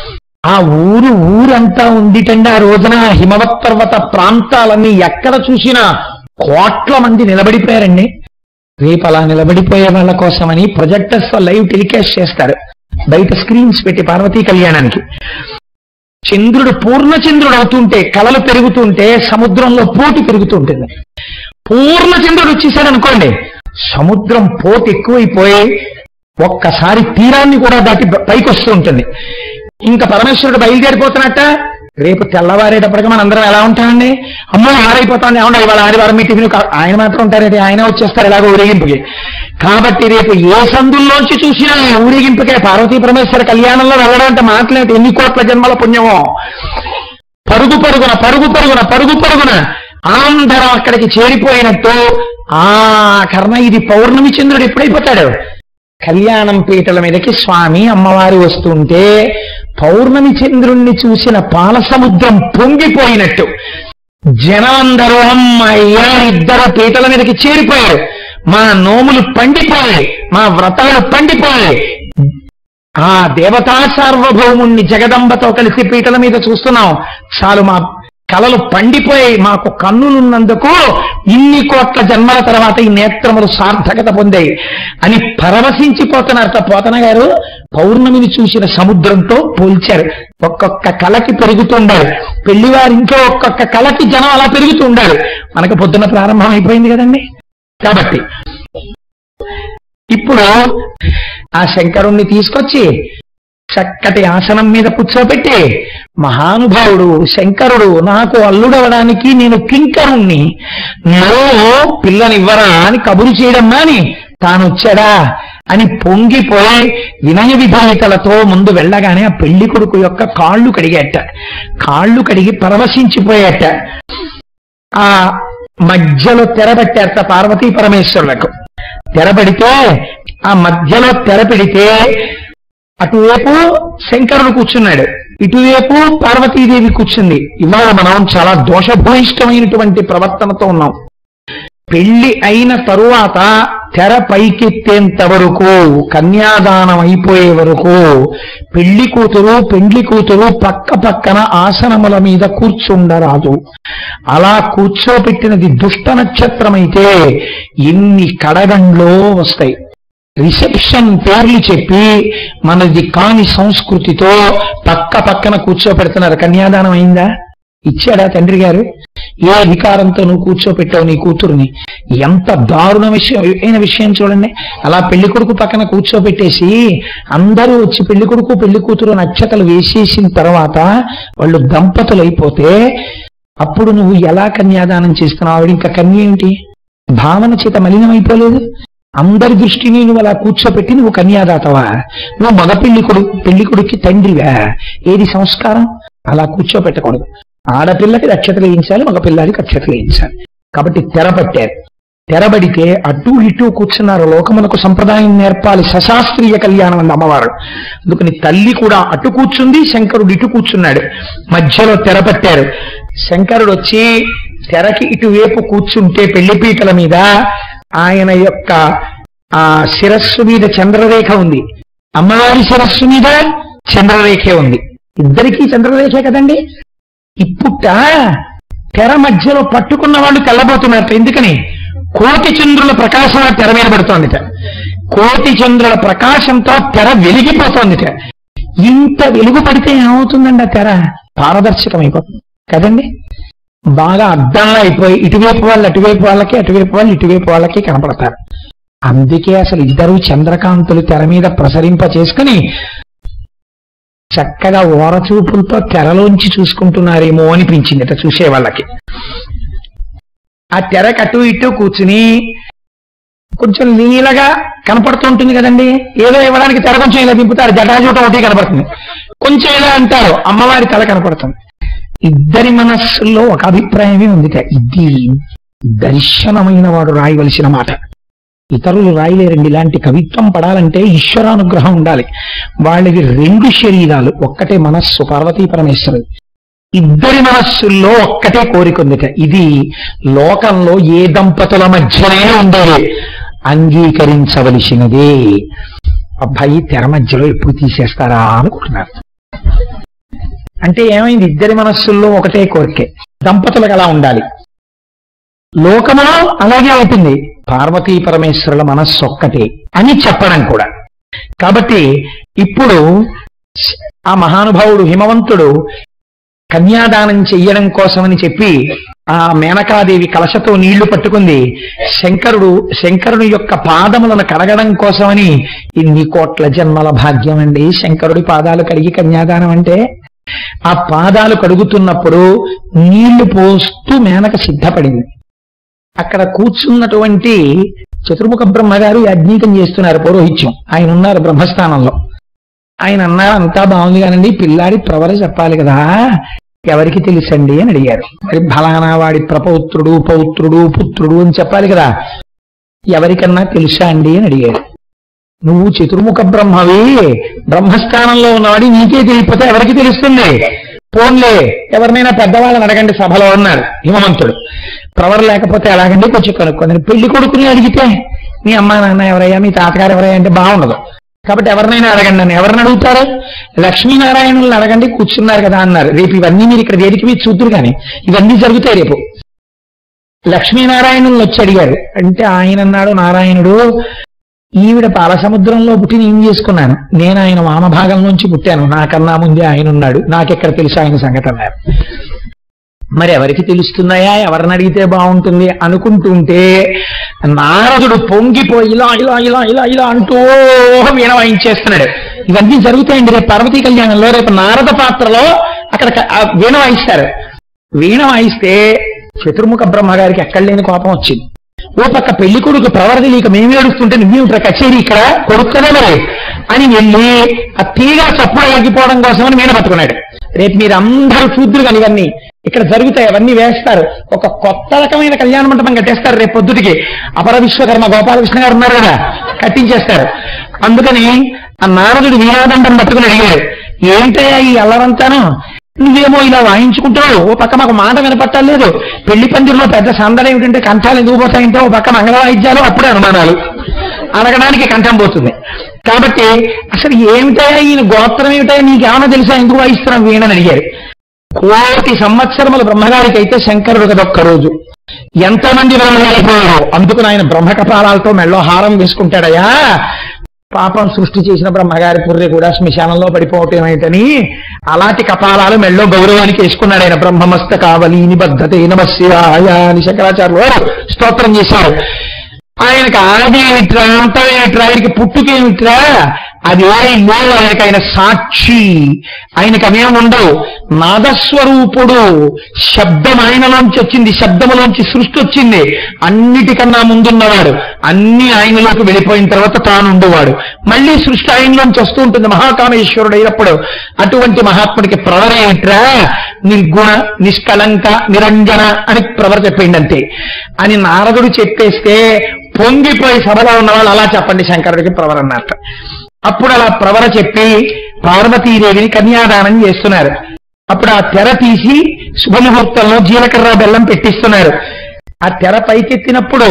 ఆ ఊరు ఊరంతా ఉందిటండి ఆ రోజున హిమవత్ పర్వత ప్రాంతాలన్నీ ఎక్కడ చూసినా కోట్ల మంది నిలబడిపోయారండి రేపు అలా నిలబడిపోయే వాళ్ళ కోసమని ప్రొజెక్టర్స్ లైవ్ టెలికాస్ట్ చేస్తారు బయట స్క్రీన్స్ పెట్టి పార్వతీ కళ్యాణానికి చంద్రుడు పూర్ణ చంద్రుడు అవుతుంటే కలలు పెరుగుతుంటే సముద్రంలో పోటీ పెరుగుతూ ఉంటుంది పూర్ణ చంద్రుడు వచ్చేసాడు అనుకోండి సముద్రం పోటీ ఎక్కువైపోయి ఒక్కసారి తీరాన్ని కూడా దాటి పైకి వస్తూ ఉంటుంది ఇంకా పరమేశ్వరుడు బయలుదేరిపోతున్నట్ట రేపు తెల్లవారేటప్పటికి మనం అందరం ఎలా ఉంటామండి అమ్మో ఆరైపోతాం ఏమన్నా ఇవాళ ఆదివారం మీ టిఫిన్ కా- ఆయన మాత్రం ఉంటారండి ఆయన వచ్చేస్తారు ఎలాగో ఊరేగింపుకి కాబట్టి రేపు ఏ సందుల్లోంచి చూసినా ఊరేగింపుకే పార్వతీ పరమేశ్వర కళ్యాణంలో వెళ్ళడం అంటే మాట్లాడి ఎన్ని కోట్ల జన్మల పుణ్యమో పరుగు పరుగున పరుగు పరుగున పరుగు పరుగున అందరం అక్కడికి చేరిపోయినట్టు ఆ కర్ణ ఇది పౌర్ణమి చంద్రుడు ఎప్పుడైపోతాడు కళ్యాణం పీటల మీదకి స్వామి అమ్మవారి వస్తుంటే పౌర్ణమి చంద్రుణ్ణి చూసిన పాల సముద్రం పొంగిపోయినట్టు జనమందరూ అమ్మయ్యా ఇద్దరు పీటల మీదకి చేరిపోయారు మా నోములు పండిపోయాయి మా వ్రతాలు పండిపోయాయి ఆ దేవతా సార్వభౌముణ్ణి జగదంబతో కలిసి పీటల మీద చూస్తున్నాం చాలు మా కలలు పండిపోయాయి మాకు కన్నులున్నందుకు ఇన్ని కోట్ల జన్మల తర్వాత ఈ నేత్రములు సార్థకత పొందాయి అని పరవశించిపోతున్నారు పోతన గారు పౌర్ణమిని చూసిన సముద్రంతో పోల్చారు ఒక్కొక్క కళకి పెరుగుతుండారు పెళ్లివారి ఇంట్లో ఒక్కొక్క కళకి జనం అలా పెరుగుతుండారు మనకు పొద్దున ప్రారంభం అయిపోయింది కదండి కాబట్టి ఇప్పుడు ఆ శంకరుణ్ణి తీసుకొచ్చి చక్కటి ఆసనం మీద కూర్చోబెట్టి మహానుభావుడు శంకరుడు నాకు అల్లుడవడానికి నేను కింకరుణ్ణి నువ్వు పిల్లనివ్వరా అని కబురు చేయడం మాని తాను వచ్చాడా అని పొంగిపోయి వినయ విధాయితలతో ముందు వెళ్ళగానే ఆ పెళ్లి కొడుకు యొక్క కాళ్ళు కడిగేట కాళ్ళు కడిగి పరవశించిపోయేట ఆ మధ్యలో తెరబెట్టారట పార్వతీ పరమేశ్వరులకు తెరబడితే ఆ మధ్యలో తెరపెడితే అటువైపు శంకరుడు కూర్చున్నాడు ఇటువైపు పార్వతీదేవి కూర్చుంది ఇవాళ మనం చాలా దోషభూయిష్టమైనటువంటి ప్రవర్తనతో ఉన్నాం పెళ్లి అయిన తరువాత తెర పైకెత్తేంత వరకు కన్యాదానం అయిపోయే వరకు పెళ్లి కూతురు పెండ్లి కూతురు పక్క పక్కన ఆసనముల మీద కూర్చుండరాదు అలా కూర్చోపెట్టినది దుష్ట నక్షత్రమైతే ఎన్ని కడగండ్లో వస్తాయి రిసెప్షన్ పేర్లు చెప్పి మనది కాని సంస్కృతితో పక్క పక్కన కూర్చోపెడుతున్నారు కన్యాదానం అయిందా ఇచ్చాడా తండ్రి గారు ఏ అధికారంతో నువ్వు కూర్చోపెట్టావు నీ కూతురుని ఎంత దారుణ విషయం అయిన విషయం చూడండి అలా పెళ్లి కొడుకు పక్కన కూర్చోపెట్టేసి అందరూ వచ్చి పెళ్లి కొడుకు పెళ్లి కూతురు నక్షతలు వేసేసిన తర్వాత వాళ్ళు దంపతులు అయిపోతే అప్పుడు నువ్వు ఎలా కన్యాదానం చేస్తున్నావు ఆవిడ ఇంకా కన్య ఏంటి భావన చేత మలినం అయిపోలేదు అందరి దృష్టిని నువ్వు అలా కూర్చోపెట్టి నువ్వు కన్యాదాతవా నువ్వు మగ పెళ్లి కొడుకు పెళ్లి కొడుక్కి తండ్రివా ఏది సంస్కారం అలా కూర్చోపెట్టకూడదు ఆడపిల్లకి రక్షతలు వేయించాలి మగ పిల్లాడికి రక్షతలు వేయించాలి కాబట్టి తెరపట్టారు తెరబడితే అటు ఇటు కూర్చున్నారు లోకమునకు సంప్రదాయం నేర్పాలి సశాస్త్రీయ కళ్యాణం అంది అమ్మవారు అందుకని తల్లి కూడా అటు కూర్చుంది శంకరుడు ఇటు కూర్చున్నాడు మధ్యలో తెరపట్టారు శంకరుడు వచ్చి తెరకి ఇటువైపు కూర్చుంటే పెళ్లిపీటల మీద ఆయన యొక్క ఆ శిరస్సు మీద చంద్రరేఖ ఉంది అమ్మవారి శిరస్సు మీద చంద్రరేఖే ఉంది ఇద్దరికీ చంద్రరేఖే కదండి ఇప్పుట తెర మధ్యలో పట్టుకున్న వాళ్ళు తెల్లబోతున్నారు ఎందుకని కోటి చంద్రుల ప్రకాశం ఆ తెర మీద పడుతోందిట కోటి చంద్రుల ప్రకాశంతో తెర వెలిగిపోతోందిట ఇంత వెలుగు పడితే ఏమవుతుందండి ఆ తెర పారదర్శకమైపోతుంది కదండి బాగా అద్దంలా అయిపోయి ఇటువైపు వాళ్ళు అటువైపు వాళ్ళకి అటువైపు వాళ్ళు ఇటువైపు వాళ్ళకి కనపడతారు అందుకే అసలు ఇద్దరు చంద్రకాంతులు తెర మీద ప్రసరింప చేసుకుని చక్కగా ఓరచూపులతో తెరలోంచి చూసుకుంటున్నారేమో అనిపించింది అట చూసే వాళ్ళకి ఆ తెరకు అటు ఇటు కూర్చుని కొంచెం నీలగా కనపడుతుంటుంది కదండి ఏదో ఇవ్వడానికి తెర కొంచెం ఇలా దింపుతారు జటాజూటం ఒకటి కనపడుతుంది కొంచెం ఇలా అంటారు అమ్మవారి తల కనపడుతుంది ఇద్దరి మనస్సుల్లో ఒక అభిప్రాయమే ఉంది ఇది దర్శనమైన వాడు రాయవలసిన మాట ఇతరులు రాయలేరండి ఇలాంటి కవిత్వం పడాలంటే ఈశ్వరానుగ్రహం ఉండాలి వాళ్ళకి రెండు శరీరాలు ఒక్కటే మనస్సు పార్వతీ పరమేశ్వరుడు ఇద్దరి మనస్సుల్లో ఒక్కటే కోరిక ఉందిట ఇది లోకంలో ఏ దంపతుల మధ్యనే ఉండేది అంగీకరించవలసినదే అబ్బాయి తెర మధ్యలో ఎప్పుడు తీసేస్తారా అనుకుంటున్నారు అంటే ఏమైంది ఇద్దరి మనస్సుల్లో ఒకటే కోరికే దంపతులకు అలా ఉండాలి లోకములో అలాగే అవుతుంది పార్వతీ పరమేశ్వరుల మనస్సు ఒక్కటే అని చెప్పడం కూడా కాబట్టి ఇప్పుడు ఆ మహానుభావుడు హిమవంతుడు కన్యాదానం చెయ్యడం కోసమని చెప్పి ఆ మేనకాదేవి కలశతో నీళ్లు పట్టుకుంది శంకరుడు శంకరుని యొక్క పాదములను కడగడం కోసమని ఇన్ని కోట్ల జన్మల భాగ్యం అండి శంకరుడి పాదాలు కడిగి కన్యాదానం అంటే ఆ పాదాలు కడుగుతున్నప్పుడు నీళ్లు పోస్తూ మేనక సిద్ధపడింది అక్కడ కూర్చున్నటువంటి చతుర్ముఖ బ్రహ్మగారు యజ్ఞీకం చేస్తున్నారు పౌరోహిత్యం ఆయన ఉన్నారు బ్రహ్మస్థానంలో ఆయన అన్నారు అంతా బాగుంది కానండి పిల్లాడి ప్రవర చెప్పాలి కదా ఎవరికి తెలుసండి అని అడిగారు మరి ఫలానా వాడి ప్రపౌత్రుడు పౌత్రుడు పుత్రుడు అని చెప్పాలి కదా ఎవరికన్నా తెలుసా అండి అని అడిగారు నువ్వు చతుర్ముఖ బ్రహ్మవి బ్రహ్మస్థానంలో ఉన్నవాడి నీకే తెలియకపోతే ఎవరికి తెలుస్తుంది పోన్లే ఎవరినైనా పెద్దవాళ్ళని అడగండి సభలో అన్నారు హిమవంతుడు ప్రవర్ లేకపోతే ఎలాగండి కొంచెం కనుక్కోండి పెళ్లి కొడుకుని అడిగితే మీ అమ్మా నాన్న ఎవరయ్యా మీ తాతగారు ఎవరయ్యా అంటే బాగుండదు కాబట్టి ఎవరినైనా అడగండి అని ఎవరిని అడుగుతారు లక్ష్మీనారాయణులను అడగండి కూర్చున్నారు కదా అన్నారు రేపు ఇవన్నీ మీరు ఇక్కడ వేదిక మీద చూద్దరు కానీ ఇవన్నీ జరుగుతాయి రేపు లక్ష్మీనారాయణులను వచ్చి అడిగారు అంటే ఆయన అన్నాడు నారాయణుడు ఈవిడ పాలసముద్రంలో పుట్టి నేను చేసుకున్నాను నేను ఆయన వామభాగం నుంచి పుట్టాను నాకన్నా ముందే ఆయన ఉన్నాడు నాకెక్కడ తెలుసు ఆయన సంగతి అన్నారు మరి ఎవరికి తెలుస్తున్నాయా ఎవరిని అడిగితే బాగుంటుంది అనుకుంటుంటే నారదుడు పొంగిపోయి ఇలా ఇలా ఇలా ఇలా ఇలా అంటూ వీణ వాయించేస్తున్నాడు ఇవన్నీ జరుగుతాయండి రేపు పార్వతీ కళ్యాణంలో రేపు నారద పాత్రలో అక్కడ క- ఆ వీణ వాయిస్తారు వీణ వాయిస్తే చతుర్ముఖ బ్రహ్మగారికి ఎక్కడ లేని కోపం వచ్చింది ఓ పక్క పెళ్లి కొడుకు ప్రవర్తి నీకు మేము ఏడుస్తుంటే నువ్వేమిట్రా కచేరీ ఇక్కడ కొడుకు కదా మరి అని వెళ్ళి ఆ తీగ చప్పుడు ఆగిపోవడం కోసమని వీణ పట్టుకున్నాడు రేపు మీరు అందరూ చూద్దరు కానీ ఇవన్నీ ఇక్కడ జరుగుతాయి అవన్నీ వేస్తారు ఒక కొత్త రకమైన కళ్యాణ మంటపం కట్టేస్తారు రేపు పొద్దుటికి అపర విశ్వకర్మ గోపాలకృష్ణ గారు ఉన్నారు కదా కట్టించేస్తారు అందుకని ఆ నారదుడు వీణాదండం పట్టుకుని అడిగాడు ఏంటయ్యా ఈ అల్లరంతాను నువ్వేమో ఇలా వాయించుకుంటావు ఓ పక్క మాకు మాట వినపట్టలేదు పెళ్లి పందిరిలో పెద్ద సందడి ఏమిటంటే కంఠాలు ఎందుకు పోతాయంటే ఓ పక్క మంగళ వాయిద్యాలు అప్పుడే అనుమానాలు అడగడానికి కంఠం పోతుంది కాబట్టి అసలు ఏమిటయా ఈయన గోత్రం ఏమిటయా నీకేమైనా తెలుసా ఎందుకు వాయిస్తున్నాం వీణని అడిగారు కోటి సంవత్సరముల బ్రహ్మగారికి అయితే శంకరుడు కదొక్క రోజు ఎంతమంది బ్రహ్మగారిపోయారు అందుకు ఆయన బ్రహ్మ కపాలాలతో మెళ్ళో హారం వేసుకుంటాడయా పాపం సృష్టి చేసిన బ్రహ్మగారి పుర్రె కూడా శ్మశానంలో పడిపోవటం ఏంటని అలాంటి కపాలాలు మెళ్ళో గౌరవానికి వేసుకున్నాడు ఆయన బ్రహ్మమస్త కావలి నిబద్ధతే నమస్యాయ అని శంకరాచార్యులు వారు స్తోత్రం చేశారు ఆయనకి ఆది ఏమిట్రా అంతం ఏమిట్రా ఆయనకి పుట్టుకేమిట్రా అది ఆయన ఆయనకి ఆయన సాక్షి ఆయనకి అవేం ఉండవు నాదస్వరూపుడు శబ్దం ఆయనలోంచి వచ్చింది శబ్దములోంచి సృష్టి వచ్చింది అన్నిటికన్నా ముందున్నవాడు అన్ని ఆయనలోకి వెళ్ళిపోయిన తర్వాత తాను ఉండేవాడు మళ్ళీ సృష్టి ఆయనలోంచి వస్తూ ఉంటుంది మహాకామేశ్వరుడు అయినప్పుడు అటువంటి మహాత్ముడికి ప్రవర ఏమిట్రా నిర్గుణ నిష్కలంక నిరంజన అని ప్రవర చెప్పిండి అంతే అని నారదుడు చెప్పేస్తే పొంగిపోయి సభలో ఉన్న వాళ్ళు అలా చెప్పండి శంకరుడికి ప్రవర అన్నట్ట అప్పుడు అలా ప్రవర చెప్పి పార్వతీదేవిని కన్యాదానం చేస్తున్నారు అప్పుడు ఆ తెర తీసి శుభముహూర్తంలో జీలకర్ర బెల్లం పెట్టిస్తున్నారు ఆ తెర పైకెత్తినప్పుడు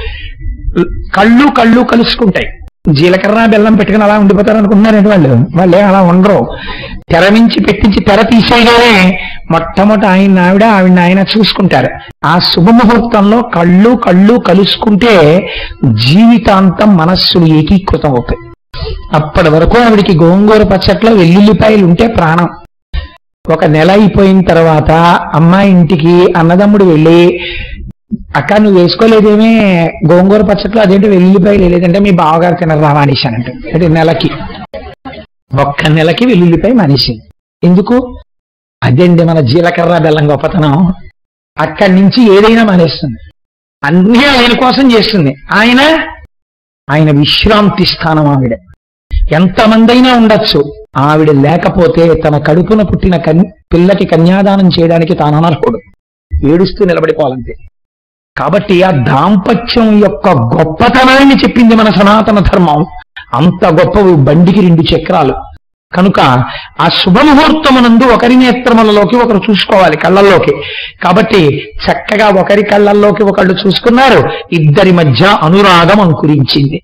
కళ్ళు కళ్ళు కలుసుకుంటాయి జీలకర్ర బెల్లం పెట్టుకుని అలా ఉండిపోతారు అనుకుంటున్నారండి వాళ్ళు వాళ్ళే అలా ఉండరు తెర నుంచి పెట్టించి తెర తీసేయగానే మొట్టమొదటి ఆయన ఆవిడ ఆవిడ ఆయన చూసుకుంటారు ఆ శుభముహూర్తంలో కళ్ళు కళ్ళు కలుసుకుంటే జీవితాంతం మనస్సులు ఏకీకృతం అవుతాయి అప్పటి వరకు ఆవిడికి గోంగూర పచ్చట్లో వెల్లుల్లిపాయలు ఉంటే ప్రాణం ఒక నెల అయిపోయిన తర్వాత అమ్మాయి ఇంటికి అన్నదమ్ముడు వెళ్ళి అక్క నువ్వు వేసుకోలేదేమే గోంగూర పచ్చట్లో అదేంటి వెల్లుల్లిపాయలు లేదంటే మీ బావగారు తినరు రామానేశానంట అంటే నెలకి ఒక్క నెలకి వెల్లుల్లిపాయ మనిషి ఎందుకు అదండి మన జీలకర్ర బెల్లం గొప్పతనం అక్కడి నుంచి ఏదైనా మానేస్తుంది అన్నీ ఆయన కోసం చేస్తుంది ఆయన ఆయన విశ్రాంతి స్థానం ఆవిడ ఎంతమందైనా ఉండొచ్చు ఆవిడ లేకపోతే తన కడుపున పుట్టిన కన్ పిల్లకి కన్యాదానం చేయడానికి తాను అనర్హుడు ఏడుస్తూ నిలబడిపోవాలంతే కాబట్టి ఆ దాంపత్యం యొక్క గొప్పతనాన్ని చెప్పింది మన సనాతన ధర్మం అంత గొప్పవి బండికి రెండు చక్రాలు కనుక ఆ శుభముహూర్తమునందు ఒకరి నేత్రములలోకి ఒకరు చూసుకోవాలి కళ్ళల్లోకి కాబట్టి చక్కగా ఒకరి కళ్ళల్లోకి ఒకళ్ళు చూసుకున్నారు ఇద్దరి మధ్య అనురాగం అంకురించింది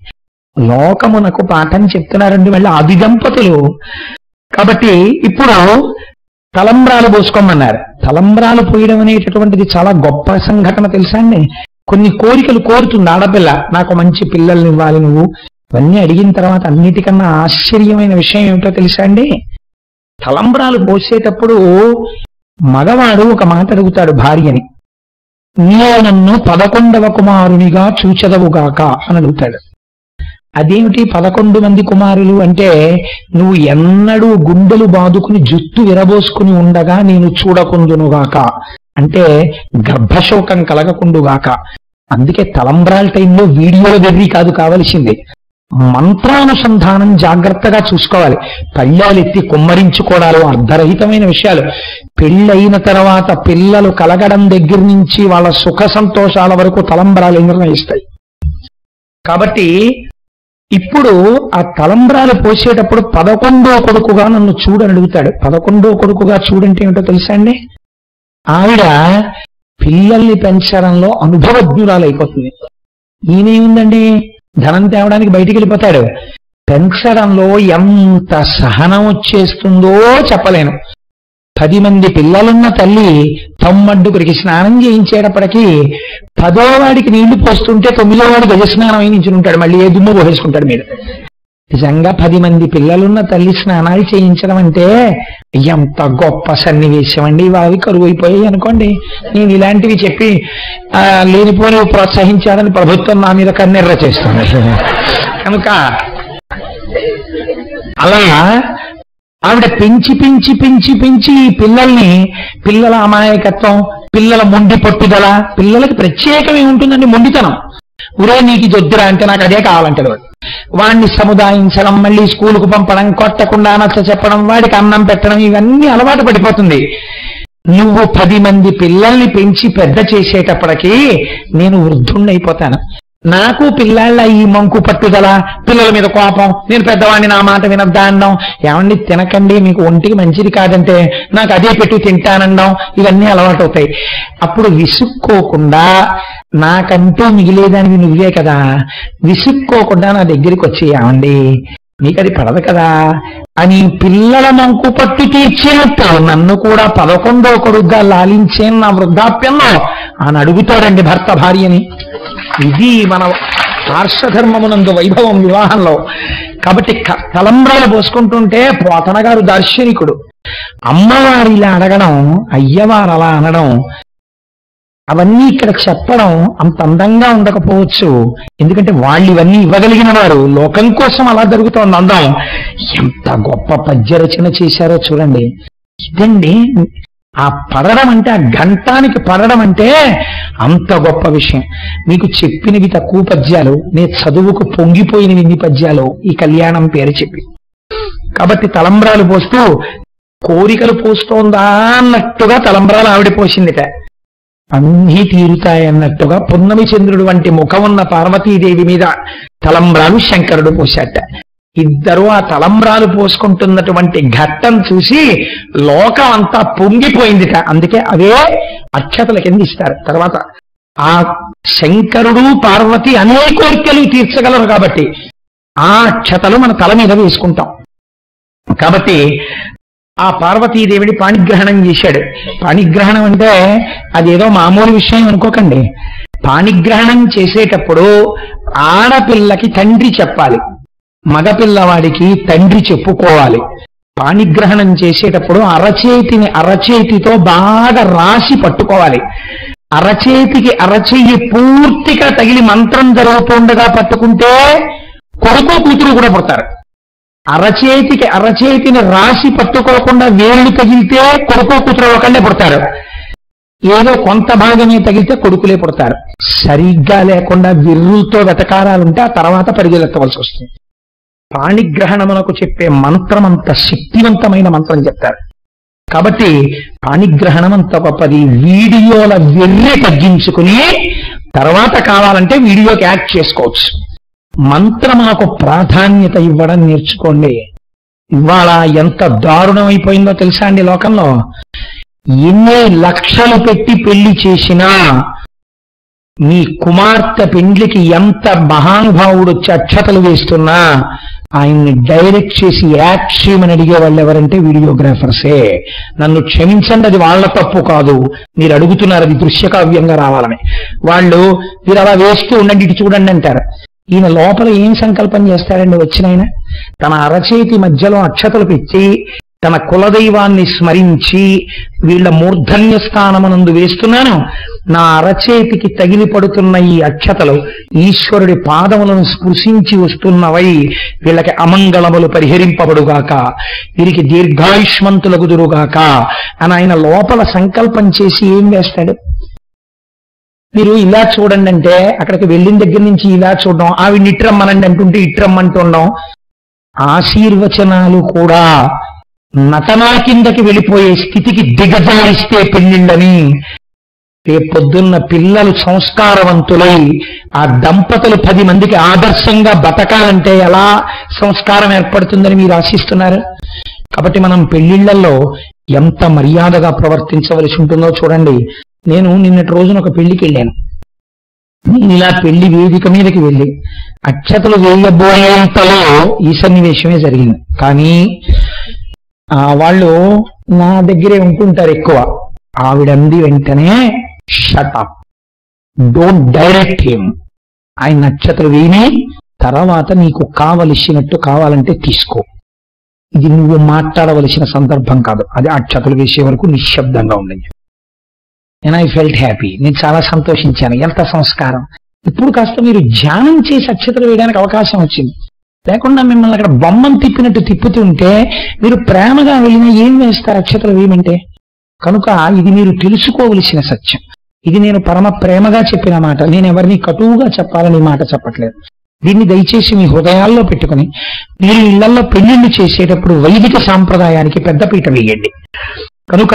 లోకమునకు పాఠం చెప్తున్నారండి మళ్ళీ ఆది దంపతులు కాబట్టి ఇప్పుడు తలంబ్రాలు పోసుకోమన్నారు తలంబ్రాలు పోయడం అనేటటువంటిది చాలా గొప్ప సంఘటన తెలుసా అండి కొన్ని కోరికలు కోరుతుంది ఆడపిల్ల నాకు మంచి పిల్లల్ని ఇవ్వాలి నువ్వు ఇవన్నీ అడిగిన తర్వాత అన్నిటికన్నా ఆశ్చర్యమైన విషయం ఏమిటో తెలుసా అండి తలంబ్రాలు పోసేటప్పుడు మగవాడు ఒక మాట అడుగుతాడు భార్యని నీవు నన్ను పదకొండవ కుమారునిగా చూచెదవుగాక అని అడుగుతాడు అదేమిటి పదకొండు మంది కుమారులు అంటే నువ్వు ఎన్నడూ గుండెలు బాదుకుని జుత్తు విరబోసుకుని ఉండగా నేను చూడకుందునుగాక అంటే గర్భశోకం కలగకుండుగాక అందుకే తలంబ్రాల టైంలో వీడియోల వెర్రి కాదు కావలసింది మంత్రానుసంధానం జాగ్రత్తగా చూసుకోవాలి పళ్ళాలెత్తి కుమ్మరించుకోవడాలు అర్ధరహితమైన విషయాలు పెళ్ళయిన తర్వాత పిల్లలు కలగడం దగ్గర నుంచి వాళ్ళ సుఖ సంతోషాల వరకు తలంబ్రాలు నిర్ణయిస్తాయి కాబట్టి ఇప్పుడు ఆ తలంబ్రాలు పోసేటప్పుడు పదకొండో కొడుకుగా నన్ను చూడని అడుగుతాడు పదకొండో కొడుకుగా చూడంటే ఏమిటో తెలుసా అండి ఆవిడ పిల్లల్ని పెంచడంలో అనుభవజ్ఞురాలైపోతుంది ఈయనేముందండి ధనం తేవడానికి బయటికి వెళ్ళిపోతాడు పెంచడంలో ఎంత సహనం వచ్చేస్తుందో చెప్పలేను పది మంది పిల్లలున్న తల్లి తొమ్మడ్డుగురికి స్నానం చేయించేటప్పటికి పదో వాడికి నీళ్లు పోస్తుంటే తొమ్మిదో వాడు గజ స్నానం అయి నించుని ఉంటాడు మళ్ళీ ఏ దుమ్ము పోసేసుకుంటాడు మీద నిజంగా పది మంది పిల్లలున్న తల్లి స్నానాలు చేయించడం అంటే ఎంత గొప్ప సన్నివేశం అండి అవి కరువు అయిపోయాయి అనుకోండి నేను ఇలాంటివి చెప్పి ఆ, లేనిపోని ప్రోత్సహించాలని ప్రభుత్వం నా మీద కన్నెర్ర చేస్తుంది కనుక అలా ఆవిడ పెంచి పెంచి పెంచి పెంచి ఈ పిల్లల్ని పిల్లల అమాయకత్వం పిల్లల మొండి పట్టుదల పిల్లలకి ప్రత్యేకమే ఉంటుందండి మొండితనం ఉరే నీకు ఇది వద్దురా అంటే నాకు అదే కావాలంటాడు వాడు వాడిని సముదాయించడం మళ్ళీ స్కూలుకు పంపడం కొట్టకుండా నచ్చ చెప్పడం వాడికి అన్నం పెట్టడం ఇవన్నీ అలవాటు పడిపోతుంది నువ్వు పది మంది పిల్లల్ని పెంచి పెద్ద చేసేటప్పటికి నేను వృద్ధుణ్ణైపోతాను నాకు పిల్లాళ్ళ ఈ మంకు పట్టుదల పిల్లల మీద కోపం నేను పెద్దవాడిని నా మాట వినద్దా అనడం ఏమండి తినకండి మీకు ఒంటికి మంచిది కాదంటే నాకు అదే పెట్టు తింటానడం ఇవన్నీ అలవాటు అవుతాయి అప్పుడు విసుక్కోకుండా నాకంటూ మిగిలేదానివి నువ్వే కదా విసుక్కోకుండా నా దగ్గరికి వచ్చి ఏమండి నీకు అది పడదు కదా అని పిల్లల మంకు పట్టు తీర్చినట్టు నన్ను కూడా పదకొండో కొడుగ్గా లాలించే నా వృద్ధాప్యంలో అని అడుగుతాడండి భర్త భార్యని ఇది మన పార్శ్వధర్మమునందు వైభవం వివాహంలో కాబట్టి క- తలంబ్రాలు పోసుకుంటుంటే పోతన గారు దార్శనికుడు అమ్మవారు ఇలా అడగడం అయ్యవారు అలా అనడం అవన్నీ ఇక్కడ చెప్పడం అంత అందంగా ఉండకపోవచ్చు ఎందుకంటే వాళ్ళు ఇవన్నీ ఇవ్వగలిగిన వారు లోకం కోసం అలా జరుగుతోంది అందం ఎంత గొప్ప పద్య రచన చేశారో చూడండి ఇదండి ఆ పడడం అంటే ఆ గంటానికి పడడం అంటే అంత గొప్ప విషయం మీకు చెప్పినవి తక్కువ పద్యాలు నే చదువుకు పొంగిపోయినవి ఇన్ని పద్యాలు ఈ కళ్యాణం పేరు చెప్పి కాబట్టి తలంబ్రాలు పోస్తూ కోరికలు పోస్తోందా అన్నట్టుగా తలంబ్రాలు ఆవిడ పోసిందిట అన్నీ తీరుతాయన్నట్టుగా పున్నమి చంద్రుడు వంటి ముఖం ఉన్న పార్వతీదేవి మీద తలంబ్రాలు శంకరుడు పోశాట ఇద్దరు ఆ తలంబ్రాలు పోసుకుంటున్నటువంటి ఘట్టం చూసి లోకం అంతా పొంగిపోయిందిట అందుకే అవే అక్షతల కింద ఇస్తారు తర్వాత ఆ శంకరుడు పార్వతి అనే కోరికలు తీర్చగలరు కాబట్టి ఆ అక్షతలు మన తల మీద వేసుకుంటాం కాబట్టి ఆ పార్వతీదేవిని పాణిగ్రహణం చేశాడు పాణిగ్రహణం అంటే అదేదో మామూలు విషయం అనుకోకండి పాణిగ్రహణం చేసేటప్పుడు ఆడపిల్లకి తండ్రి చెప్పాలి మగపిల్లవాడికి తండ్రి చెప్పుకోవాలి పాణిగ్రహణం చేసేటప్పుడు అరచేతిని అరచేతితో బాగా రాసి పట్టుకోవాలి అరచేతికి అరచెయ్యి పూర్తిగా తగిలి మంత్రం జరుగుతుండగా పట్టుకుంటే కొడుకు కూతురు కూడా పుడతారు అరచేతికి అరచేతిని రాసి పట్టుకోకుండా వేళ్ళు తగిలితే కొడుకు కూతురు ఒకళ్ళే పుడతారు ఏదో కొంత భాగమే తగిలితే కొడుకులే పుడతారు సరిగ్గా లేకుండా విర్రులతో వెతకారాలుంటే ఆ తర్వాత పరిగెలెత్తవలసి వస్తుంది పాణిగ్రహణమునకు చెప్పే మంత్రం అంత శక్తివంతమైన మంత్రం చెప్తారు కాబట్టి పాణిగ్రహణం అంత గొప్పది వీడియోల వెర్రె తగ్గించుకుని తర్వాత కావాలంటే వీడియోకి యాక్ట్ చేసుకోవచ్చు మంత్రమునకు ప్రాధాన్యత ఇవ్వడం నేర్చుకోండి ఇవాళ ఎంత దారుణం అయిపోయిందో తెలుసా అండి లోకంలో ఎన్ని లక్షలు పెట్టి పెళ్లి చేసినా మీ కుమార్తె పెండ్లికి ఎంత మహానుభావుడు చక్షతలు వేస్తున్నా ఆయన్ని డైరెక్ట్ చేసి యాక్ట్ చేయమని అడిగే వాళ్ళు ఎవరంటే వీడియోగ్రాఫర్సే నన్ను క్షమించండి అది వాళ్ళ తప్పు కాదు మీరు అడుగుతున్నారు అది దృశ్యకావ్యంగా రావాలని వాళ్ళు మీరు అలా వేస్తూ ఉండండి ఇటు చూడండి అంటారు ఈయన లోపల ఏం సంకల్పం చేస్తాడండి వచ్చిన ఆయన తన అరచేతి మధ్యలో అక్షతలు పెట్టి తన కులదైవాన్ని స్మరించి వీళ్ళ మూర్ధన్య స్థానమునందు వేస్తున్నాను నా అరచేతికి తగిలి పడుతున్న ఈ అక్షతలు ఈశ్వరుడి పాదములను స్పృశించి వస్తున్నవై వీళ్ళకి అమంగళములు పరిహరింపబడుగాక వీరికి దీర్ఘాయుష్మంతుల గుదురుగాక అని ఆయన లోపల సంకల్పం చేసి ఏం వేస్తాడు మీరు ఇలా చూడండి అంటే అక్కడికి వెళ్ళిన దగ్గర నుంచి ఇలా చూడడం ఆవిడ ఇట్రమ్మనండి అంటుంటే ఇట్రమ్మంటుండడం ఆశీర్వచనాలు కూడా నటనా కిందకి వెళ్ళిపోయే స్థితికి దిగజారిస్తే పెళ్ళిళ్ళని రేపొద్దున్న పిల్లలు సంస్కారవంతులై ఆ దంపతులు పది మందికి ఆదర్శంగా బతకాలంటే ఎలా సంస్కారం ఏర్పడుతుందని మీరు ఆశిస్తున్నారు కాబట్టి మనం పెళ్లిళ్లలో ఎంత మర్యాదగా ప్రవర్తించవలసి ఉంటుందో చూడండి నేను నిన్నటి రోజున ఒక పెళ్లికి వెళ్ళాను నేను ఇలా పెళ్లి వేదిక మీదకి వెళ్ళి అక్షతలు వేయబోయేంతలో ఈ సన్నివేశమే జరిగింది కానీ ఆ వాళ్ళు నా దగ్గరే ఉంటుంటారు ఎక్కువ ఆవిడంది వెంటనే షటప్ డోంట్ డైరెక్ట్ హిమ్ ఆయన నక్షత్రం వేయి తర్వాత నీకు కావలసినట్టు కావాలంటే తీసుకో ఇది నువ్వు మాట్లాడవలసిన సందర్భం కాదు అది అక్షతలు వేసే వరకు నిశ్శబ్దంగా ఉండండి నేను ఐ ఫెల్ట్ హ్యాపీ నేను చాలా సంతోషించాను ఎంత సంస్కారం ఇప్పుడు కాస్త మీరు ధ్యానం చేసి అక్షతలు వేయడానికి అవకాశం వచ్చింది లేకుండా మిమ్మల్ని అక్కడ బొమ్మను తిప్పినట్టు తిప్పుతుంటే మీరు ప్రేమగా వెళ్ళినా ఏం వేస్తారు అక్షతలు వేయమంటే కనుక ఇది మీరు తెలుసుకోవలసిన సత్యం ఇది నేను పరమ ప్రేమగా చెప్పిన మాట నేను ఎవరిని కటువుగా చెప్పాలని ఈ మాట చెప్పట్లేదు దీన్ని దయచేసి మీ హృదయాల్లో పెట్టుకుని మీరు ఇళ్లలో పెళ్లిళ్ళు చేసేటప్పుడు వైదిక సాంప్రదాయానికి పెద్దపీట వేయండి కనుక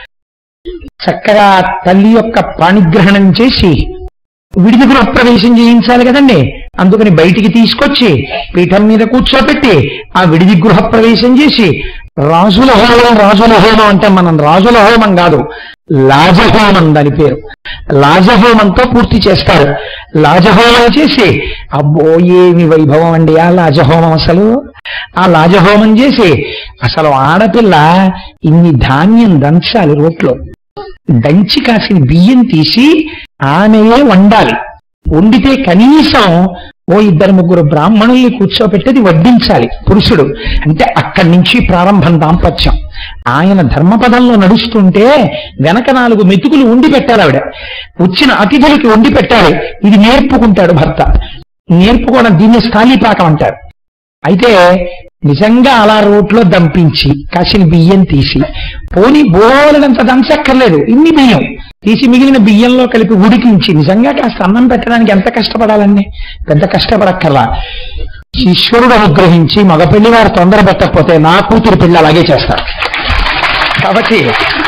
చక్కగా తల్లి యొక్క పాణిగ్రహణం చేసి విడిది గృహప్రవేశం చేయించాలి కదండి అందుకని బయటికి తీసుకొచ్చి పీఠం మీద కూర్చోబెట్టి ఆ విడిది గృహప్రవేశం చేసి రాజుల హోమం రాజుల హోమం అంటే మనం రాజుల హోమం కాదు లాజహోమం దాని పేరు లాజహోమంతో పూర్తి చేస్తారు లాజహోమం చేసి అబ్బో ఏమి వైభవం అండి ఆ లాజహోమం అసలు ఆ లాజహోమం చేసి అసలు ఆడపిల్ల ఇన్ని ధాన్యం దంచాలి రోట్లో దంచి కాసిన బియ్యం తీసి ఆమెయే వండాలి వండితే కనీసం ఓ ఇద్దరు ముగ్గురు బ్రాహ్మణుల్ని కూర్చోబెట్టేది వడ్డించాలి పురుషుడు అంటే అక్కడి నుంచి ప్రారంభం దాంపత్యం ఆయన ధర్మపదంలో నడుస్తుంటే వెనక నాలుగు మెతుకులు వండి పెట్టాలి ఆవిడ వచ్చిన అతిథులకి వండి పెట్టాలి ఇది నేర్పుకుంటాడు భర్త నేర్పుకోవడం దీన్ని స్థాళీపాకం అంటారు అయితే నిజంగా అలా రోట్లో దంపించి కాసిన బియ్యం తీసి పోని బోలెడంత దంచక్కర్లేదు ఇన్ని బియ్యం తీసి మిగిలిన బియ్యంలో కలిపి ఉడికించి నిజంగా కాస్త అన్నం పెట్టడానికి ఎంత కష్టపడాలండి పెద్ద కష్టపడక్కర్లా ఈశ్వరుడు అనుగ్రహించి మగ పెళ్లి వారు తొందర పెట్టకపోతే నా కూతురు పెళ్లి అలాగే చేస్తారు కాబట్టి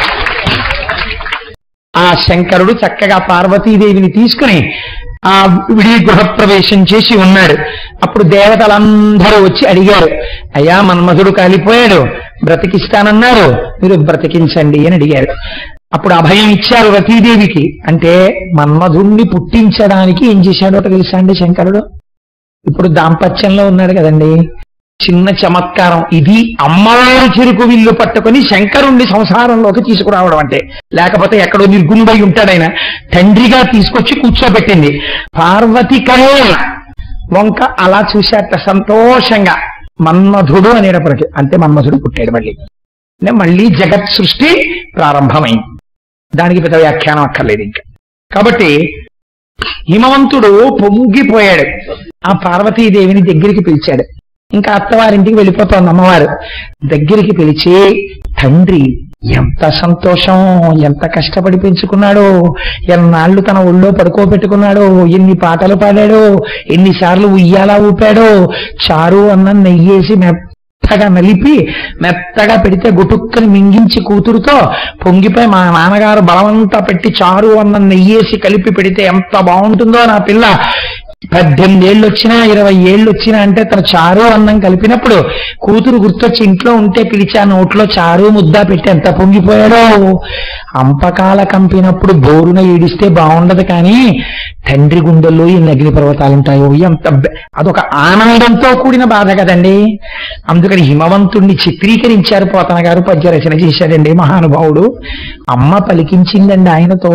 ఆ శంకరుడు చక్కగా పార్వతీదేవిని తీసుకుని ఆ విడి గృహప్రవేశం చేసి ఉన్నాడు అప్పుడు దేవతలందరూ వచ్చి అడిగారు అయ్యా మన్మధుడు కాలిపోయాడు బ్రతికిస్తానన్నారు మీరు బ్రతికించండి అని అడిగారు అప్పుడు అభయం ఇచ్చారు రతీదేవికి అంటే మన్మధుణ్ణి పుట్టించడానికి ఏం చేశాడో తెలుసా అండి శంకరుడు ఇప్పుడు దాంపత్యంలో ఉన్నాడు కదండి చిన్న చమత్కారం ఇది అమ్మవారు చెరుకు విల్లు పట్టుకొని శంకరుణ్ణి సంసారంలోకి తీసుకురావడం అంటే లేకపోతే ఎక్కడో నిర్గుణుడై ఉంటాడైన తండ్రిగా తీసుకొచ్చి కూర్చోబెట్టింది పార్వతి కరే వంక అలా చూశాట సంతోషంగా మన్మధుడు అనేటప్పటికి అంతే మన్మధుడు పుట్టాడు మళ్ళీ అంటే మళ్ళీ జగత్ సృష్టి ప్రారంభమైంది దానికి పెద్ద వ్యాఖ్యానం అక్కర్లేదు ఇంకా కాబట్టి హిమవంతుడు పొంగిపోయాడు ఆ పార్వతీదేవిని దగ్గరికి పిలిచాడు ఇంకా అత్తవారింటికి వెళ్ళిపోతోంది అమ్మవారు దగ్గరికి పిలిచి తండ్రి ఎంత సంతోషం ఎంత కష్టపడి పెంచుకున్నాడో ఎన్నాళ్ళు తన ఒళ్ళో పడుకోబెట్టుకున్నాడో ఎన్ని పాటలు పాడాడో ఎన్నిసార్లు ఉయ్యాలా ఊపాడో చారు అన్నం నెయ్యేసి మెత్తగా నలిపి మెత్తగా పెడితే గుటుక్కని మింగించి కూతురుతో పొంగిపోయి మా నాన్నగారు బలవంతా పెట్టి చారు అన్నం నెయ్యేసి కలిపి పెడితే ఎంత బాగుంటుందో నా పిల్ల పద్దెనిమిది ఏళ్ళు వచ్చినా ఇరవై ఏళ్ళు వచ్చినా అంటే తన చారు అన్నం కలిపినప్పుడు కూతురు గుర్తొచ్చి ఇంట్లో ఉంటే పిలిచి ఆ నోట్లో చారు ముద్ద పెట్టి ఎంత పొంగిపోయాడో అంపకాల కంపినప్పుడు బోరున ఈడిస్తే బాగుండదు కానీ తండ్రి గుండెల్లో ఈ నగిలి పర్వతాలు ఉంటాయో ఎంత బె- అదొక ఆనందంతో కూడిన బాధ కదండి అందుకని హిమవంతుణ్ణి చిత్రీకరించారు పోతన గారు పద్య రచన చేశాడండి మహానుభావుడు అమ్మ పలికించిందండి ఆయనతో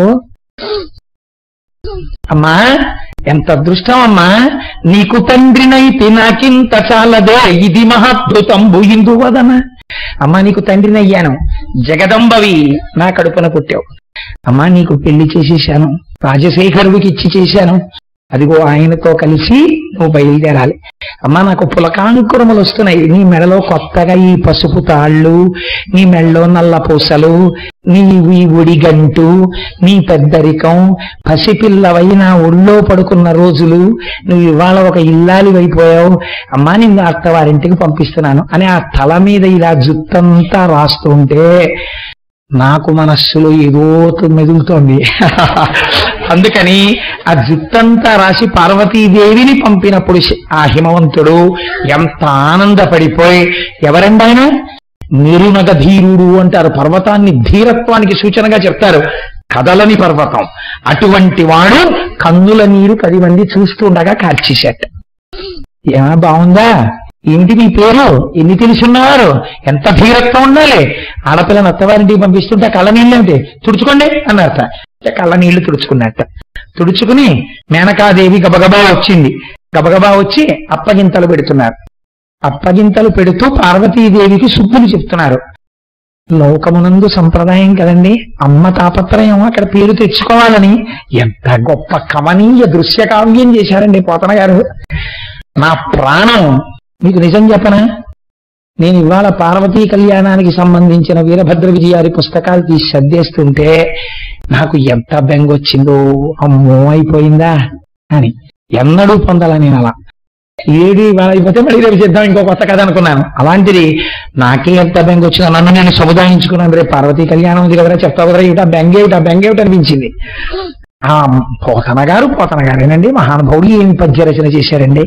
అమ్మా ఎంత అదృష్టం అమ్మా నీకు తండ్రినైతే నాకింత చాలదే ఇది మహాద్భుతంబు ఇందువదన అమ్మా నీకు తండ్రినయ్యాను జగదంబవి నా కడుపున పుట్టావు అమ్మా నీకు పెళ్లి చేసేశాను రాజశేఖరుడికి ఇచ్చి చేశాను అదిగో ఆయనతో కలిసి నువ్వు బయలుదేరాలి అమ్మా నాకు పులకాంకురములు వస్తున్నాయి నీ మెడలో కొత్తగా ఈ పసుపు తాళ్ళు నీ మెడలో నల్ల పూసలు నీ ఈ ఒడిగంటు నీ పెద్దరికం పసిపిల్లవై నా ఒళ్ళో పడుకున్న రోజులు నువ్వు ఇవాళ ఒక ఇల్లాలి అయిపోయావు అమ్మా నిన్ను అత్తవారింటికి పంపిస్తున్నాను అని ఆ తల మీద ఇలా జుత్తంతా రాస్తుంటే నాకు మనస్సులో ఏదో మెదులుతోంది అందుకని ఆ జుత్తంతా రాసి పార్వతీదేవిని పంపినప్పుడు శ- ఆ హిమవంతుడు ఎంత ఆనందపడిపోయి ఎవరండి ఆయన నిరునగ ధీరుడు అంటారు పర్వతాన్ని ధీరత్వానికి సూచనగా చెప్తారు కదలని పర్వతం అటువంటి వాడు కన్నుల నీరు పది మంది చూస్తూ ఉండగా కార్చేశాట ఏమా బాగుందా ఏమిటి మీ పేరు ఎన్ని తెలుసున్నవారు ఎంత ధీరత్వం ఉండాలి ఆడపిల్లని అత్తవారింటికి పంపిస్తుంటే కళ్ళ నీళ్ళు ఏమిటి తుడుచుకోండి అన్నారట ఇక కళ్ళ నీళ్లు తుడుచుకున్నట్ట తుడుచుకుని మేనకాదేవి గబగబా వచ్చింది గబగబా వచ్చి అప్పగింతలు పెడుతున్నారు అప్పగింతలు పెడుతూ పార్వతీదేవికి శుద్ధులు చెప్తున్నారు లోకమునందు సంప్రదాయం కదండి అమ్మ తాపత్రయం అక్కడ పేరు తెచ్చుకోవాలని ఎంత గొప్ప కమనీయ దృశ్య కావ్యం చేశారండి పోతన గారు నా ప్రాణం మీకు నిజం చెప్పనా నేను ఇవాళ పార్వతీ కళ్యాణానికి సంబంధించిన వీరభద్ర విజయారి పుస్తకాలు తీసి సర్దేస్తుంటే నాకు ఎంత బెంగొచ్చిందో అమ్మో అయిపోయిందా అని ఎన్నడూ పొందాల నేను అలా ఏది ఇవాళ అయిపోతే మళ్ళీ రేపు చేద్దాం ఇంకో కొత్త కథ అనుకున్నాను అలాంటిది నాకే ఎంత బెంగ వచ్చిందో నన్ను నేను సముదాయించుకున్నాను రేపు పార్వతీ కళ్యాణం ఉంది కదరా చెప్తావు కదరా ఇట బెంగేమిట బెంగేమిటి అనిపించింది ఆ పోతన గారు పోతన గారేనండి మహానుభావుడు ఏమి పద్య రచన చేశారండి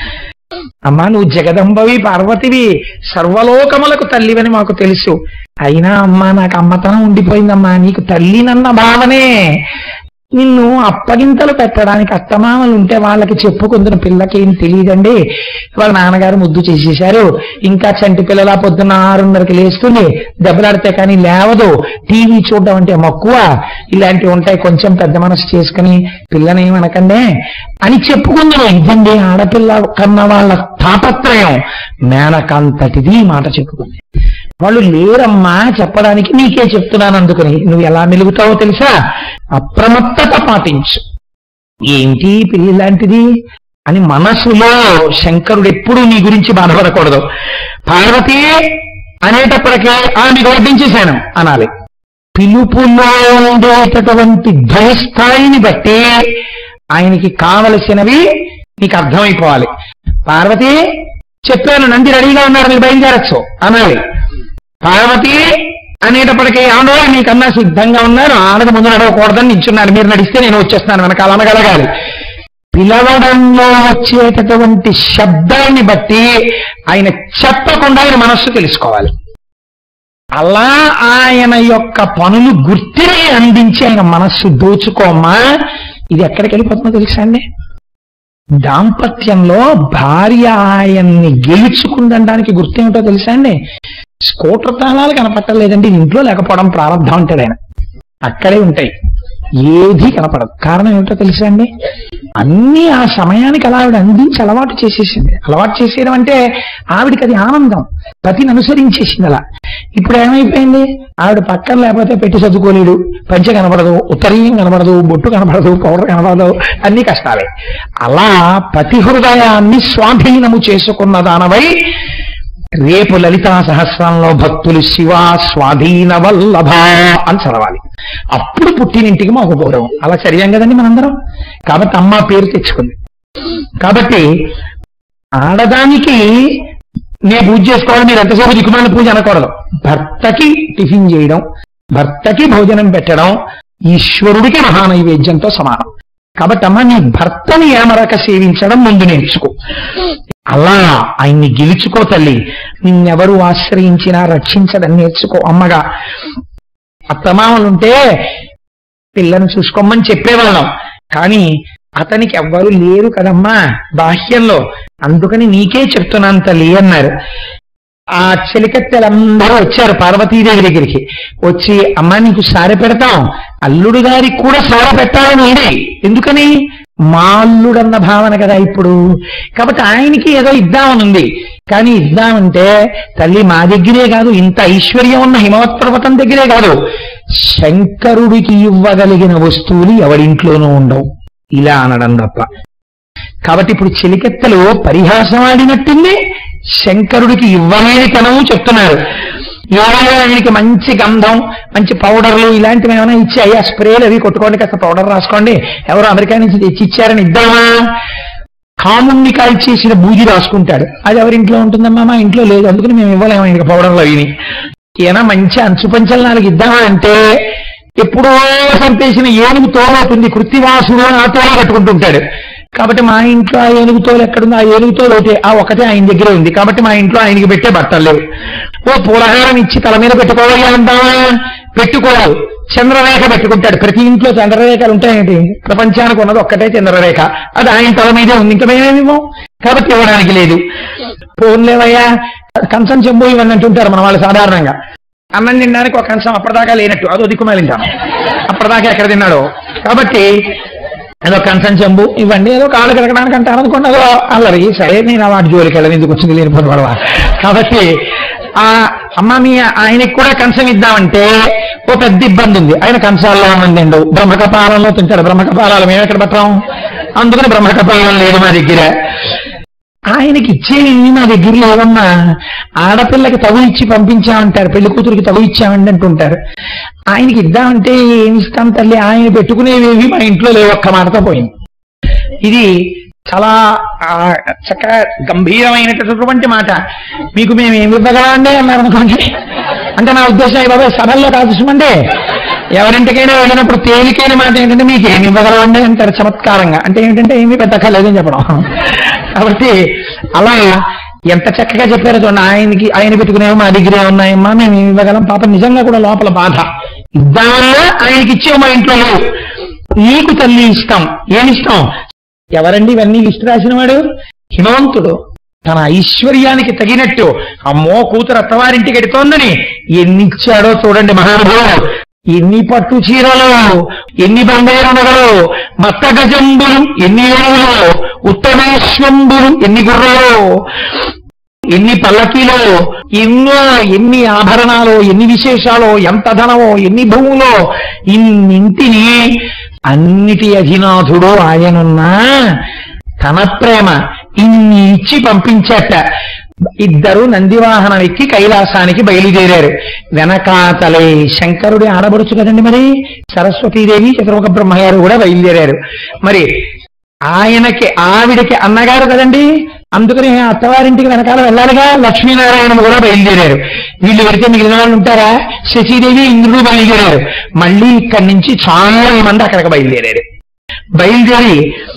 అమ్మా నువ్వు జగదంబవి పార్వతివి సర్వలోకములకు తల్లివని మాకు తెలుసు అయినా అమ్మా నాకు అమ్మతనం ఉండిపోయిందమ్మా నీకు తల్లినన్న భావనే నిన్ను అప్పగింతలు పెట్టడానికి అత్తమామలు ఉంటే వాళ్ళకి చెప్పుకుంటున్న పిల్లకి ఏం తెలియదండి వాళ్ళ నాన్నగారు ముద్దు చేసేశారు ఇంకా చంటి పిల్లల పొద్దున్న ఆరున్నరకి లేస్తుంది దెబ్బలాడితే కానీ లేవదు టీవీ చూడడం అంటే మక్కువ ఇలాంటివి ఉంటాయి కొంచెం పెద్ద మనసు చేసుకుని పిల్లని ఏమనకండే అని చెప్పుకుందాం ఇదండి ఆడపిల్ల కన్న వాళ్ళ తాపత్రయం మేనకంతటిది ఈ మాట చెప్పుకుంది వాళ్ళు లేరమ్మా చెప్పడానికి నీకే చెప్తున్నాను అందుకని నువ్వు ఎలా మెలుగుతావో తెలుసా అప్రమత్తత పాటించు ఏంటి పిల్లి లాంటిది అని మనసులో శంకరుడు ఎప్పుడూ నీ గురించి బాధపడకూడదు పార్వతి అనేటప్పటికే ఆమె వడ్డించేశాను అనాలి పిలుపులో ఉండేటటువంటి భయస్థాయిని బట్టి ఆయనకి కావలసినవి నీకు అర్థమైపోవాలి పార్వతి చెప్పాను నంది రెడీగా ఉన్నారు మీరు బయలుదేరచ్చు అనాలి పార్వతి అనేటప్పటికీ ఆండో మీకన్నా సిద్ధంగా ఉన్నారు ఆడద ముందు నడవకూడదని నిల్చున్నారు మీరు నడిస్తే నేను వచ్చేస్తాను వెనకాల అనగలగాలి పిలవడంలో వచ్చేటటువంటి శబ్దాన్ని బట్టి ఆయన చెప్పకుండా ఆయన మనస్సు తెలుసుకోవాలి అలా ఆయన యొక్క పనులు గుర్తిని అందించి ఆయన మనస్సు దోచుకోమా ఇది ఎక్కడికి వెళ్ళిపోతుందో తెలుసా అండి దాంపత్యంలో భార్య ఆయన్ని గెలుచుకుందనడానికి గుర్తేమిటో తెలుసా అండి స్కూటర్ తాళాలు కనపట్టలేదండి ఇంట్లో లేకపోవడం ప్రారంభం అంటాడు ఆయన అక్కడే ఉంటాయి ఏది కనపడదు కారణం ఏమిటో తెలుసా అండి అన్ని ఆ సమయానికి అలా ఆవిడ అందించి అలవాటు చేసేసింది అలవాటు చేసేయడం అంటే ఆవిడకి అది ఆనందం పతిని అనుసరించేసింది అలా ఇప్పుడు ఏమైపోయింది ఆవిడ పక్కన లేకపోతే పెట్టి చదువుకోలేడు పంచ కనపడదు ఉత్తరీయం కనపడదు బొట్టు కనపడదు పౌడర్ కనపడదు అన్ని కష్టాలే అలా పతి హృదయాన్ని స్వాధీనము చేసుకున్న దానవై రేపు లలితా సహస్రంలో భక్తులు శివ స్వాధీన వల్లభ అని చదవాలి అప్పుడు పుట్టినింటికి మాకు గౌరవం అలా చదివాం కదండి మనందరం కాబట్టి అమ్మ పేరు తెచ్చుకుంది కాబట్టి ఆడదానికి నేను పూజ చేసుకోవాలి మీరు ఎంతసేపు దిక్కుమాలిన పూజ అనకూడదు భర్తకి టిఫిన్ చేయడం భర్తకి భోజనం పెట్టడం ఈశ్వరుడికి మహానైవేద్యంతో సమానం కాబట్టి అమ్మ నీ భర్తని ఏమరక సేవించడం ముందు నేర్చుకో అలా ఆయన్ని గెలుచుకో తల్లి నిన్నెవరు ఆశ్రయించినా రక్షించడం నేర్చుకో అమ్మగా అత్తమామలుంటే పిల్లను చూసుకోమని చెప్పేవాళ్ళం కానీ అతనికి ఎవ్వరు లేరు కదమ్మా బాహ్యంలో అందుకని నీకే చెప్తున్నాను తల్లి అన్నారు ఆ చెలికత్తెలందరూ వచ్చారు పార్వతీదేవి దగ్గరికి వచ్చి అమ్మా నీకు సారె పెడతాం అల్లుడు గారికి కూడా సారె పెట్టాలని నేనే ఎందుకని మా అల్లుడన్న భావన కదా ఇప్పుడు కాబట్టి ఆయనకి ఏదో ఇద్దామని ఉంది కానీ ఇద్దామంటే తల్లి మా దగ్గరే కాదు ఇంత ఐశ్వర్యం ఉన్న హిమవత్ పర్వతం దగ్గరే కాదు శంకరుడికి ఇవ్వగలిగిన వస్తువులు ఎవరింట్లోనూ ఉండవు ఇలా అనడం తప్ప కాబట్టి ఇప్పుడు చెలికెత్తలు పరిహాసం ఆడినట్టుంది శంకరుడికి ఇవ్వలేని తనము చెప్తున్నారు ఎవరైనా ఆయనకి మంచి గంధం మంచి పౌడర్లు ఇలాంటివి ఏమైనా ఇచ్చి అయ్యా స్ప్రేలు అవి కొట్టుకోండి కాస్త పౌడర్ రాసుకోండి ఎవరు అమెరికా నుంచి తెచ్చి ఇచ్చారని ఇద్దామా కాముణ్ణి కాల్చేసిన బూజి రాసుకుంటాడు అది ఎవరింట్లో ఉంటుందమ్మా మా ఇంట్లో లేదు అందుకని మేము ఇవ్వలేము ఇంకా పౌడర్లు అవిని ఏనా మంచి అంచు పంచలు నాలుగు ఇద్దామా అంటే ఎప్పుడో చంపేసిన ఏనుగు తోలవుతుంది కృత్తివాసుడు అని ఆ తోల కట్టుకుంటుంటాడు కాబట్టి మా ఇంట్లో ఆ ఏనుగు తోలు ఎక్కడుంది ఆ ఏనుగు తోలు ఒకటే ఆ ఒకటే ఆయన దగ్గరే ఉంది కాబట్టి మా ఇంట్లో ఆయనకి పెట్టే బట్టలు లేవు ఓ పూలహారం ఇచ్చి తల మీద పెట్టుకోవాలి అంటావా పెట్టుకోవాలి చంద్రరేఖ పెట్టుకుంటాడు ప్రతి ఇంట్లో చంద్రరేఖలు ఉంటాయండి ప్రపంచానికి ఉన్నది ఒక్కటే చంద్రరేఖ అది ఆయన తల మీదే ఉంది ఇంకా మేమేమో కాబట్టి ఇవ్వడానికి లేదు పోన్లేవయ్యా కంచం చెంబు ఇవన్నీ అంటుంటారు మన వాళ్ళు సాధారణంగా అన్నం తినడానికి ఒక కంచం అప్పటిదాకా లేనట్టు అదో దిక్కుమాలింటాం అప్పటిదాకా ఎక్కడ తిన్నాడో కాబట్టి ఏదో కంచం చెంబు ఇవన్నీ ఏదో కాళ్ళు కడగడానికి అంటారు అనుకోండి అదో అల్లరి సరే నేను ఆ వాటి జోలికి వెళ్ళను ఎందుకు వచ్చింది లేని పని పడవ కాబట్టి ఆ అమ్మ మీ ఆయనకి కూడా కంచం ఇద్దామంటే ఓ పెద్ద ఇబ్బంది ఉంది ఆయన కంచాల్లో అన్నం తిండు బ్రహ్మకపాలంలో తింటాడు బ్రహ్మకపాలాలు మేము ఎక్కడ పట్టం అందుకని బ్రహ్మకపాలం లేదు మా దగ్గర ఆయనకి ఇచ్చేవి మా దగ్గర లేవమ్మా ఆడపిల్లకి తగు ఇచ్చి పంపించామంటారు పెళ్లి కూతురికి తగు ఇచ్చామండి అంటుంటారు ఆయనకి ఇద్దామంటే ఏమి ఇస్తాం తల్లి ఆయన పెట్టుకునేవేవి మా ఇంట్లో లేవు ఒక్క మాటతో పోయింది ఇది చాలా ఆ, చక్కగా గంభీరమైనటువంటి మాట మీకు మేము ఏమి ఇవ్వగలండి అన్నారు అనుకోండి అంటే నా ఉద్దేశం "అయ్య బాబాయ్ సభల్లో కాదు సుమంటే ఎవరింటికైనా వెళ్ళినప్పుడు తేలికైన మాట ఏంటంటే మీకు ఏమి ఇవ్వగలవండి అంటారు చమత్కారంగా అంటే ఏంటంటే ఏమీ పెద్ద కలేదని చెప్పడం కాబట్టి అలా ఎంత చక్కగా చెప్పారో చూడండి ఆయనకి ఆయన పెట్టుకునేవో మా దగ్గరే ఉన్నాయమ్మా మేము ఏమి ఇవ్వగలం పాప నిజంగా కూడా లోపల బాధ ఇద్దామన్నా ఆయనకి ఇచ్చేవి మా ఇంట్లో లేవు నీకు తల్లి ఇష్టం ఏమి ఇష్టం ఎవరండి ఇవన్నీ లిస్టు రాసిన వాడు హిమవంతుడు తన ఐశ్వర్యానికి తగినట్టు అమ్మో కూతురు అత్తవారింటికి ఎడుతోందని ఎన్ని ఇచ్చాడో చూడండి మహానుభావుడు ఎన్ని పట్టు చీరలు ఎన్ని బంగారు నగలు మత్త గజంబులు ఎన్ని ఏనుగులు ఉత్తమేశ్వంబులు ఎన్ని గుర్రాలు ఎన్ని పల్లకీలో ఎన్నో ఎన్ని ఆభరణాలు ఎన్ని విశేషాలు ఎంత ధనమో ఎన్ని భూములో ఇన్నింటిని అన్నిటి అధినాథుడు ఆయనున్నా తన ప్రేమ ఇన్ని ఇచ్చి పంపించట ఇద్దరు నందివాహనం ఎక్కి కైలాసానికి బయలుదేరారు వెనకాతలే శంకరుడి ఆడబడుచు కదండి మరి సరస్వతీదేవి చతుర్ముఖ బ్రహ్మగారు కూడా బయలుదేరారు మరి ఆయనకి ఆవిడకి అన్నగారు కదండి అందుకని అత్తవారింటికి వెనకాల వెళ్ళాలిగా లక్ష్మీనారాయణ కూడా బయలుదేరారు వీళ్ళు వెళితే మిగిలిన వాళ్ళు ఉంటారా శశీదేవి ఇంద్రుడు బయలుదేరారు మళ్ళీ ఇక్కడి నుంచి చాలా మంది అక్కడికి బయలుదేరారు బయలుదేరి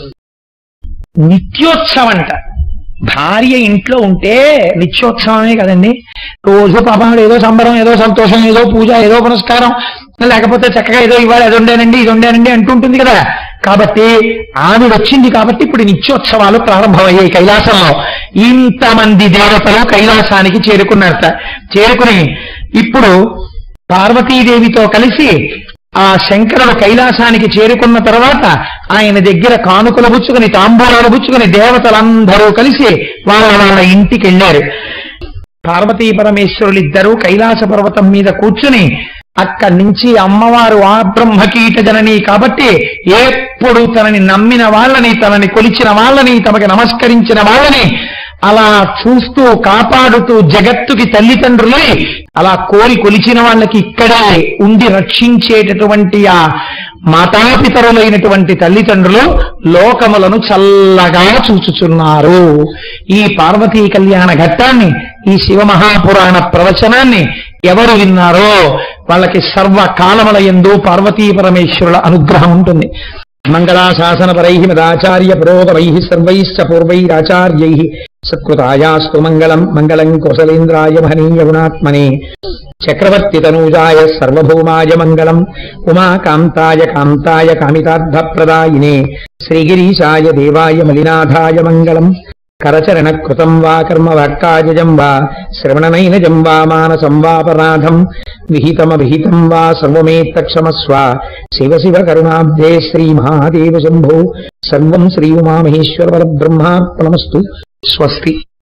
నిత్యోత్సవం అంట భార్య ఇంట్లో ఉంటే నిత్యోత్సవమే కదండి రోజు పాపం ఆవిడ ఏదో సంబరం ఏదో సంతోషం ఏదో పూజ ఏదో పురస్కారం లేకపోతే చక్కగా ఏదో ఇవాళ అది ఉండేనండి ఇది ఉండేనండి అంటుంటుంది కదా కాబట్టి ఆవిడ వచ్చింది కాబట్టి ఇప్పుడు నిత్యోత్సవాలు ప్రారంభమయ్యాయి కైలాసంలో ఇంతమంది దేవతలు కైలాసానికి చేరుకున్నారట చేరుకుని ఇప్పుడు పార్వతీదేవితో కలిసి ఆ శంకరుడు కైలాసానికి చేరుకున్న తర్వాత ఆయన దగ్గర కానుకలు పుచ్చుకుని తాంబూలాలు పుచ్చుకుని దేవతలందరూ కలిసి వాళ్ళ వాళ్ళ ఇంటికి వెళ్ళారు పార్వతీ పరమేశ్వరులిద్దరూ కైలాస పర్వతం మీద కూర్చుని అక్కడి నుంచి అమ్మవారు ఆ బ్రహ్మకీట జనని కాబట్టి ఎప్పుడు తనని నమ్మిన వాళ్ళని తనని కొలిచిన వాళ్ళని తమకి నమస్కరించిన వాళ్ళని అలా చూస్తూ కాపాడుతూ జగత్తుకి తల్లిదండ్రులై అలా కోరి కొలిచిన వాళ్ళకి ఇక్కడే ఉండి రక్షించేటటువంటి ఆ మాతాపితరులైనటువంటి తల్లిదండ్రులు లోకములను చల్లగా చూచుచున్నారు ఈ పార్వతీ కళ్యాణ ఘట్టాన్ని ఈ శివ మహాపురాణ ప్రవచనాన్ని ఎవరు విన్నారో వాళ్ళకి సర్వ కాలముల ఎందు పార్వతీ పరమేశ్వరుల అనుగ్రహం ఉంటుంది మంగళాశాసనపరై మదాచార్య పురోగమై సర్వైశ్చ పూర్వైరాచార్యై సత్కృతాయాస్తు మంగళం మంగళం కుశలేంద్రాయ మహనీయ గుణాత్మనే చక్రవర్తి తనూజాయ సర్వభౌమాయ మంగళం ఉమాకాంతాయ కాంతాయ కామితార్థప్రదాయినే శ్రీగిరీశాయ దేవాయ మలినాథాయ మంగళం కరచరణ కృతం వా కర్మ వాక్కాజం వా శ్రవణనైనజం వా మానసం వాపరాధం విహితమభిహితం వా సర్వమేత్తక్షమస్వ శివ శివ కరుణాబ్దే శ్రీ మహాదేవ శంభో సర్వం శ్రీ ఉమామహేశ్వర పరబ్రహ్మార్పణమస్తు స్వస్తి